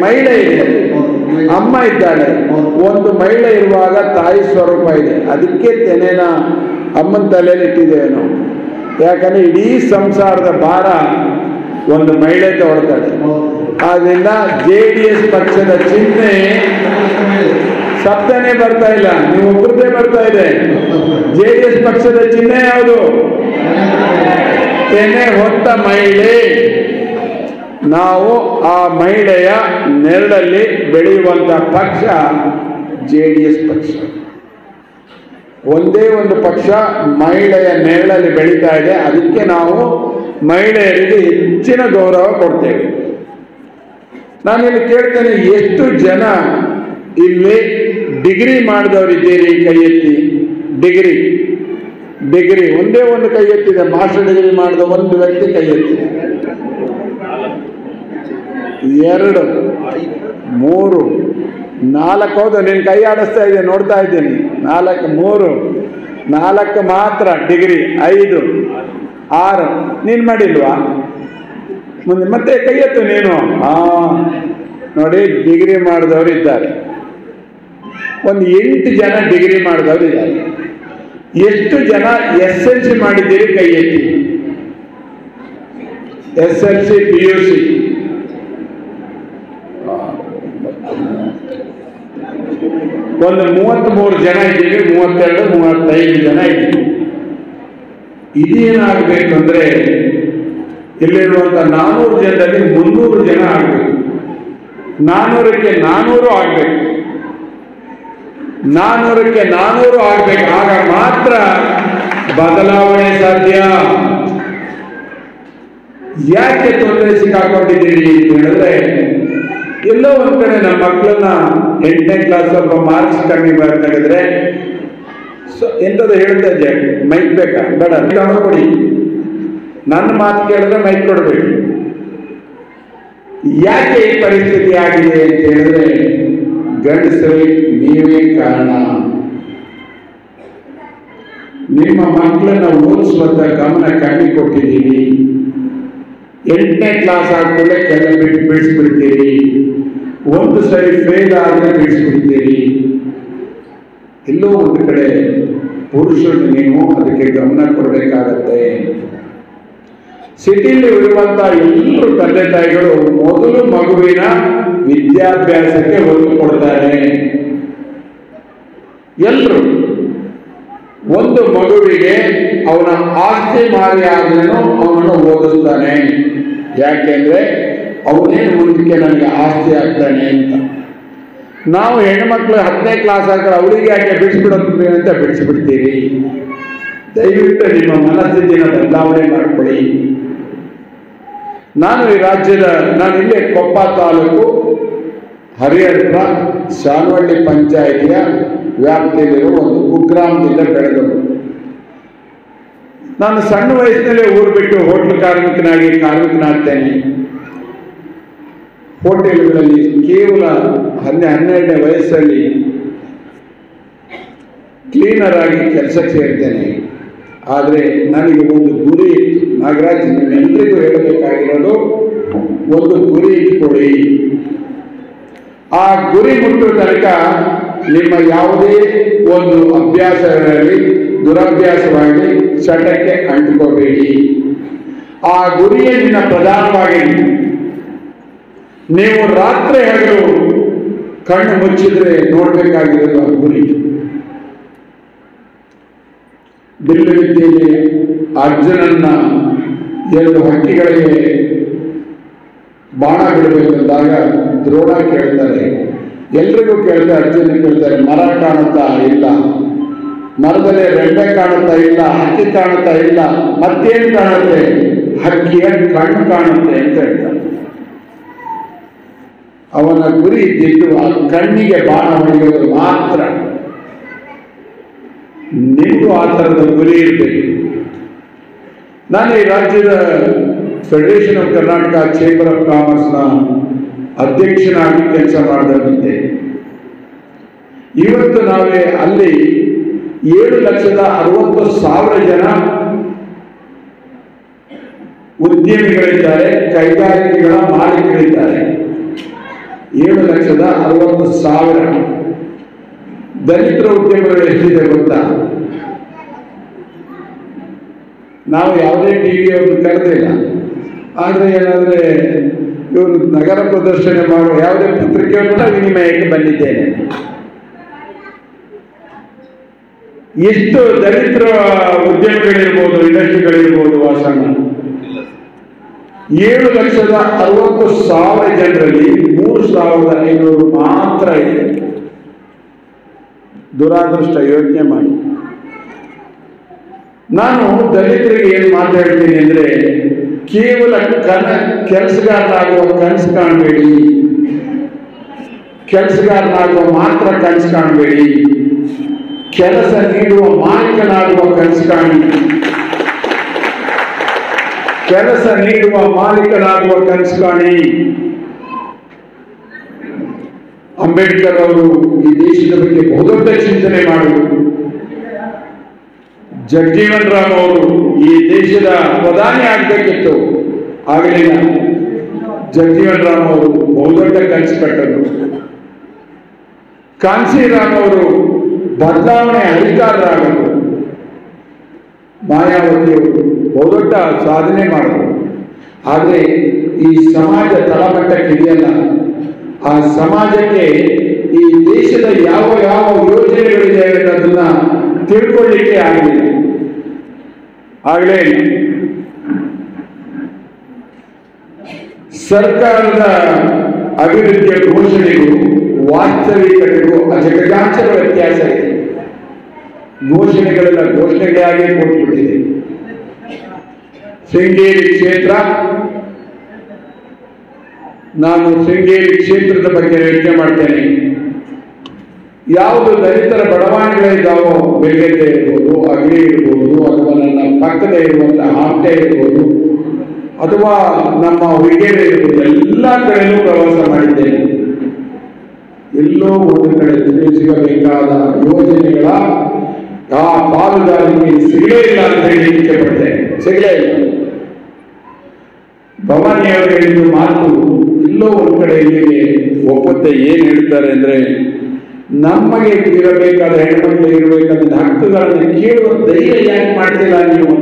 ಮಹಿಳೆ ಇದೆ ಅಮ್ಮ ಇದ್ದಾಳೆ ಒಂದು ಮಹಿಳೆ ಇರುವಾಗ ತಾಯಿ ಸ್ವರೂಪ ಇದೆ ಅದಕ್ಕೆ ತೆನೆನ ಅಮ್ಮನ ತಲೆಯಲ್ಲಿ ಇಟ್ಟಿದ್ದೇವೆ ನಾವು ಯಾಕಂದ್ರೆ ಇಡೀ ಸಂಸಾರದ ಭಾರ ಒಂದು ಮಹಿಳೆ ತಗೊಳ್ತಾಳೆ ಆದ್ರಿಂದ ಜೆ ಡಿ ಎಸ್ ಪಕ್ಷದ ಚಿಹ್ನೆ ಸಪ್ತನೇ ಬರ್ತಾ ಇಲ್ಲ ನೀವು ಒಬ್ಬರದೇ ಬರ್ತಾ ಇದೆ ಜೆ ಡಿ ಎಸ್ ಪಕ್ಷದ ಚಿಹ್ನೆ ಯಾವುದು ತೆನೆ ಹೊತ್ತ ಮಹಿಳೆ ನಾವು ಆ ಮಹಿಳೆಯ ನೆರಳಲ್ಲಿ ಬೆಳೆಯುವಂತ ಪಕ್ಷ ಜೆ ಡಿ ಎಸ್ ಪಕ್ಷ ಒಂದೇ ಒಂದು ಪಕ್ಷ ಮಹಿಳೆಯ ನೆರಳಲ್ಲಿ ಬೆಳೀತಾ ಇದೆ ಅದಕ್ಕೆ ನಾವು ಮಹಿಳೆಯರಿಗೆ ಹೆಚ್ಚಿನ ಗೌರವ ಕೊಡ್ತೇವೆ ನಾನಿಲ್ಲಿ ಕೇಳ್ತೇನೆ ಎಷ್ಟು ಜನ ಇಲ್ಲಿ ಡಿಗ್ರಿ ಮಾಡಿದವರಿದ್ದೀರಿ ಕೈ ಎತ್ತಿ ಡಿಗ್ರಿ ಡಿಗ್ರಿ ಒಂದೇ ಒಂದು ಕೈ ಎತ್ತಿದೆ ಮಾಸ್ಟರ್ ಡಿಗ್ರಿ ಮಾಡಿದ ಒಂದು ವ್ಯಕ್ತಿ ಕೈ ಎತ್ತಿದೆ ಎರಡು ಮೂರು ನಾಲ್ಕು ಹೌದು ನೀನು ಕೈ ಆಡಿಸ್ತಾ ಇದೆ ನೋಡ್ತಾ ಇದ್ದೀನಿ ನಾಲ್ಕು ಮೂರು ನಾಲ್ಕು ಮಾತ್ರ ಡಿಗ್ರಿ ಐದು ಆರು ನೀನು ಮಾಡಿಲ್ವಾ ಮುಂದೆ ಮತ್ತೆ ಕೈ ಎತ್ತು ನೀನು ಹಾ ನೋಡಿ ಡಿಗ್ರಿ ಮಾಡಿದವರು ಇದ್ದಾರೆ ಒಂದು ಎಂಟು ಜನ ಡಿಗ್ರಿ ಮಾಡಿದವರು ಇದ್ದಾರೆ ಎಷ್ಟು ಜನ ಎಸ್ ಎಲ್ ಸಿ ಮಾಡಿದ್ದೀರಿ ಕೈ ಎತ್ತಿ S L C P U C ಒಂದು ಮೂವತ್ತ್ಮೂರು ಜನ ಇದ್ದೀವಿ ಮೂವತ್ತೆರಡು ಮೂವತ್ತೈದು ಜನ ಇದ್ದೀವಿ ಇದೇನಾಗಬೇಕು ಅಂದ್ರೆ ಇಲ್ಲಿರುವಂತ ನಾನೂರು ಜನರಲ್ಲಿ ಮುನ್ನೂರು ಜನ ಆಗಬೇಕು ನಾನೂರಕ್ಕೆ ನಾನೂರು ಆಗಬೇಕು ನಾನೂರಕ್ಕೆ ನಾನೂರು ಆಗ್ಬೇಕು ಆಗ ಮಾತ್ರ ಬದಲಾವಣೆ ಸಾಧ್ಯ ಯಾಕೆ ತೊಂದರೆ ಸಿಕ್ಕಾಕೊಂಡಿದ್ದೀರಿ ಅಂತ ಹೇಳಿದ್ರೆ ಎಲ್ಲೋ ಒಂದ್ ಕಡೆ ನಮ್ಮ ಮಕ್ಕಳನ್ನ ಎಂಟನೇ ಕ್ಲಾಸ್ ಸ್ವಲ್ಪ ಮಾರ್ಕ್ಸ್ ಕಮ್ಮಿ ಬರ್ತಾಗಿದ್ರೆ ಸೊ ಎಂಥದ್ದು ಹೇಳ್ತಾ ಇದ್ದೆ ಮೈಕ್ ಬೇಕಾ ಬೇಡ ತಗೊಂಡು ಕೊಡಿ ನನ್ನ ಮಾತು ಕೇಳಿದ್ರೆ ಮೈಕ್ ಕೊಡಬೇಕು ಯಾಕೆ ಈ ಪರಿಸ್ಥಿತಿ ಆಗಿದೆ ಅಂತ ಹೇಳಿದ್ರೆ ಗಂಡಸರಿ ನೀವೇ ಕಾರಣ ನಿಮ್ಮ ಮಕ್ಕಳನ್ನ ಓದಿಸುವಂತ ಗಮನ ಕಮ್ಮಿ ಕೊಟ್ಟಿದ್ದೀರಿ ಎಂಟನೇ ಕ್ಲಾಸ್ ಆದ್ಮೇಲೆ ಕೆಲ ಬಿಟ್ಟು ಬಿಡಿಸ್ಬಿಡ್ತೀರಿ ಒಂದು ಸರಿ ಫೇಲ್ ಆದ್ರೆ ಬಿಡಿಸ್ಬಿಡ್ತೀರಿ ಎಲ್ಲೋ ಒಂದು ಕಡೆ ಪುರುಷರು ನೀವು ಅದಕ್ಕೆ ಗಮನ ಕೊಡಬೇಕಾಗತ್ತೆ ಸಿಟಿಲಿ ಇರುವಂತ ಎಲ್ಲರೂ ತಂದೆ ತಾಯಿಗಳು ಮೊದಲು ಮಗುವಿನ ವಿದ್ಯಾಭ್ಯಾಸಕ್ಕೆ ಒತ್ತು ಕೊಡ್ತಾರೆ ಎಲ್ಲರೂ ಒಂದು ಮಗುವಿಗೆ ಅವನ ಆಸ್ತಿ ಮಾರಿ ಆದ್ರೂ ಅವನನ್ನು ಓದಿಸ್ತಾನೆ ಯಾಕೆಂದ್ರೆ ಅವನೇನು ಮುಂದಕ್ಕೆ ನನಗೆ ಆಸ್ತಿ ಆಗ್ತಾನೆ ಅಂತ ನಾವು ಹೆಣ್ಮಕ್ಳು ಹತ್ತನೇ ಕ್ಲಾಸ್ ಆದ್ರೆ ಅವಳಿಗೆ ಯಾಕೆ ಬಿಡಿಸ್ಬಿಡೋದು ಅಂತ ಬಿಡಿಸ್ಬಿಡ್ತೀರಿ ದಯವಿಟ್ಟು ನಿಮ್ಮ ಮನಸ್ಥಿತಿನ ಬದಲಾವಣೆ ಮಾಡ್ಕೊಳ್ಳಿ ನಾನು ಈ ರಾಜ್ಯದ ನಾನು ಇಲ್ಲೇ ಕೊಪ್ಪ ತಾಲೂಕು ಹರಿಹರ ಶಾನವಳ್ಳಿ ಪಂಚಾಯಿತಿಯ ವ್ಯಾಪ್ತಿಯಲ್ಲಿರುವ ಒಂದು ಕುಗ್ರಾಮದಿಂದ ಬೆಳೆದವರು ನಾನು ಸಣ್ಣ ವಯಸ್ಸಿನಲ್ಲೇ ಊರು ಬಿಟ್ಟು ಹೋಟ್ಲ್ ಕಾರ್ಮಿಕನಾಗಿ ಕಾರ್ಮಿಕನಾಗ್ತೇನೆ ಹೋಟೆಲ್ಗಳಲ್ಲಿ ಕೇವಲ ಹನ್ನೆ ಹನ್ನೆರಡನೇ ವಯಸ್ಸಲ್ಲಿ ಕ್ಲೀನರ್ ಆಗಿ ಕೆಲಸಕ್ಕೆ ಸೇರ್ತೇನೆ ಆದರೆ ನನಗೆ ಒಂದು ಗುರಿ ಇತ್ತು ನಾಗರಾಜ್ ನಿಮ್ಮೆಲ್ಲರಿಗೂ ಹೇಳಬೇಕಾಗಿರೋದು ಒಂದು ಗುರಿ ಇಟ್ಕೊಳ್ಳಿ ಆ ಗುರಿ ಮುಟ್ಟುವ ತನಕ ನಿಮ್ಮ ಯಾವುದೇ ಒಂದು ಅಭ್ಯಾಸ ಇರಲಿ ದುರಭ್ಯಾಸವಾಗಿ ಚಟಕ್ಕೆ ಅಂಟ್ಕೋಬೇಡಿ ಆ ಗುರಿಯೇ ನಿನ್ನ ಪ್ರಧಾನವಾಗಿ ನೀವು ರಾತ್ರಿ ಹಗಲು ಕಣ್ಣು ಮುಚ್ಚಿದ್ರೆ ನೋಡ್ಬೇಕಾಗಿರೋದು ಆ ಗುರಿ ಬಿಲ್ಲು ವಿದ್ಯೆಯಲ್ಲಿ ಅರ್ಜುನನ್ನ ಎರಡು ಹಕ್ಕಿಗಳಿಗೆ ಬಾಣ ಬಿಡಬೇಕಂದಾಗ ದ್ರೋಣ ಕೇಳ್ತಾರೆ ಎಲ್ರಿಗೂ ಕೇಳ್ತಾರೆ ಅರ್ಜುನ ಕೇಳ್ತಾರೆ ಮರ ಕಾಣುತ್ತಾ ಇಲ್ಲ ಮರದಲ್ಲಿ ರೆಂಬೆ ಕಾಣುತ್ತಾ ಇಲ್ಲ ಹಕ್ಕಿ ಕಾಣುತ್ತಾ ಇಲ್ಲ ಮತ್ತೇನು ಕಾಣುತ್ತೆ ಹಕ್ಕಿಯ ಕಣ್ಣು ಕಾಣುತ್ತೆ ಅಂತ ಹೇಳ್ತಾರೆ ಅವನ ಗುರಿ ಇದ್ದಿದ್ದು ಆ ಕಣ್ಣಿಗೆ ಬಾಣ ಹೊಡೆಯೋದು ಮಾತ್ರ ನಿಮಗೂ ಆ ಥರದ ಗುರಿ ಇರಬೇಕು ನಾನು ಈ ರಾಜ್ಯದ federation of Karnataka chamber of ಕಾಮರ್ಸ್ನ ಅಧ್ಯಕ್ಷನಾಗಿ ಕೆಲಸ ಮಾಡಿದಂತೆ ಇವತ್ತು ನಾವೇ ಅಲ್ಲಿ ಏಳು ಲಕ್ಷದ ಅರವತ್ತು ಸಾವಿರ ಜನ ಉದ್ಯಮಿಗಳಿದ್ದಾರೆ ಕೈಗಾರಿಕೆಗಳ ಮಾಲೀಕರಿದ್ದಾರೆ ಏಳು ಲಕ್ಷದ ಅರವತ್ತು ಸಾವಿರ ದಲಿತರ ಉದ್ಯಮಗಳು ಎಷ್ಟಿದೆ ಗೊತ್ತಾ ನಾವು ಯಾವುದೇ ಟಿವಿಯವ್ರನ್ನು ಕರೆದಿಲ್ಲ ಆದರೆ ಏನಾದರೆ ಇವರು ನಗರ ಪ್ರದರ್ಶನ ಮಾಡುವ ಯಾವುದೇ ಪತ್ರಿಕೆಯನ್ನು ವಿನಿಮಯಕ್ಕೆ ಬಂದಿದ್ದೇನೆ ಎಷ್ಟು ದಲಿತರ ಉದ್ಯಮಗಳಿರ್ಬೋದು ಇಂಡಸ್ಟ್ರಿಗಳಿರ್ಬೋದು ವಾಸಣ್ಣ ಏಳು ಲಕ್ಷದ ಅರವತ್ತು ಸಾವಿರ ಜನರಲ್ಲಿ ಮೂರು ಸಾವಿರದ ಐನೂರು ಮಾತ್ರ ಇದೆ ದುರಾದೃಷ್ಟ ಯೋಚನೆ ಮಾಡಿ ನಾನು ದಲಿತರಿಗೆ ಏನು ಮಾತಾಡ್ತೀನಿ ಅಂದ್ರೆ ಕೇವಲ ಕನ ಕೆಲಸಗಾರನಾಗುವ ಕನಸು ಕಾಣಬೇಡಿ ಕೆಲಸಗಾರನಾಗುವ ಮಾತ್ರ ಕನಸು ಕಾಣಬೇಡಿ ಕೆಲಸ ನೀಡುವ ಮಾಲೀಕನಾಗುವ ಕನಸು ಕಾಣಿ ಕೆಲಸ ನೀಡುವ ಮಾಲೀಕನಾಗುವ ಕನಸು ಕಾಣಿ ಅಂಬೇಡ್ಕರ್ ಅವರು ಈ ದೇಶದ ಬಗ್ಗೆ ಬಹುದೊಡ್ಡ ಚಿಂತನೆ ಮಾಡಿದರು ಜಗಜೀವನ್ ರಾಮ್ ಅವರು ಈ ದೇಶದ ಪ್ರಧಾನಿ ಆಗಬೇಕಿತ್ತು ಆಗಲಿಲ್ಲ ಜಗಜೀವನ್ ರಾಮ್ ಅವರು ಬಹುದೊಡ್ಡ ಕನಸು ಕಟ್ಟರು ಕಾಂಚೀರಾಮ್ ಅವರು ಬದಲಾವಣೆ ಅಧಿಕಾರರಾಗಲು ಮಾಯಾವತಿಯವರು ಬಹುದೊಡ್ಡ ಸಾಧನೆ ಮಾಡಿದರು ಆದರೆ ಈ ಸಮಾಜ ತಳಮಟ್ಟಕ್ಕೆ ಇದೆಯಲ್ಲ ಆ ಸಮಾಜಕ್ಕೆ ಈ ದೇಶದ ಯಾವ ಯಾವ ಯೋಜನೆಗಳಿದೆ ಅನ್ನೋದನ್ನ ತಿಳ್ಕೊಳ್ಳಿಕ್ಕೆ ಆಗಲಿಲ್ಲ ಆಗಲೇ ಇಲ್ಲ ಸರ್ಕಾರದ ಅಭಿವೃದ್ಧಿಯ ಘೋಷಣೆಗೂ ವಾಸ್ತವಿಕತೆಗೂ ಅಜಗಜಾಂತರ ವ್ಯತ್ಯಾಸ ಇದೆ ಘೋಷಣೆಗಳೆಲ್ಲ ಘೋಷಣೆಗಳಾಗಿ ಕೊಟ್ಬಿಟ್ಟಿದೆ ಶೃಂಗೇರಿ ಕ್ಷೇತ್ರ ನಾನು ಶೃಂಗೇರಿ ಕ್ಷೇತ್ರದ ಬಗ್ಗೆ ಯೋಚನೆ ಮಾಡ್ತೇನೆ ಯಾವುದು ದಲಿತರ ಬಡವಾಣಿಗಳಿದ್ದಾವೋ ಬೆಳಗ್ಗೆ ಇರ್ಬೋದು ಅಗ್ನಿ ಇರ್ಬೋದು ಅಥವಾ ನನ್ನ ಪಕ್ಕದ ಇರುವಂತಹ ಹಾಪ್ಟೆ ಇರ್ಬೋದು ಅಥವಾ ನಮ್ಮ ಹುಡುಗಿಯರೇ ಇರ್ಬೋದು ಎಲ್ಲ ಕಡೆನೂ ಪ್ರವಾಸ ಮಾಡಿದ್ದೇನೆ ಎಲ್ಲೋ ಒಂದು ಕಡೆ ಸಿಗಬೇಕಾದ ಯೋಜನೆಗಳ ಆ ಪಾಲುದಾರಿಕೆ ಸಿಗಲೇ ಇಲ್ಲ ಅಂತ ಹೇಳಿ ಇಚ್ಛೆ ಪಡ್ತೇನೆ ಸಿಗಲೇ ಇಲ್ಲ ಭವಾನಿಯವರು ಹೇಳಿದ ಮಾತು ಎಲ್ಲೋ ಒಂದು ಕಡೆ ಇಲ್ಲಿಗೆ ಒಪ್ಪತ್ತೆ ಏನ್ ಹೇಳ್ತಾರೆ ಅಂದ್ರೆ ನಮಗೆ ಇರಬೇಕಾದ ಹೆಣ್ಮಕ್ಳು ಇರಬೇಕಾದ ಹಕ್ಕುಗಳನ್ನು ಕೇಳುವ ಧೈರ್ಯ ಯಾಕೆ ಮಾಡ್ತಿಲ್ಲ ನೀವು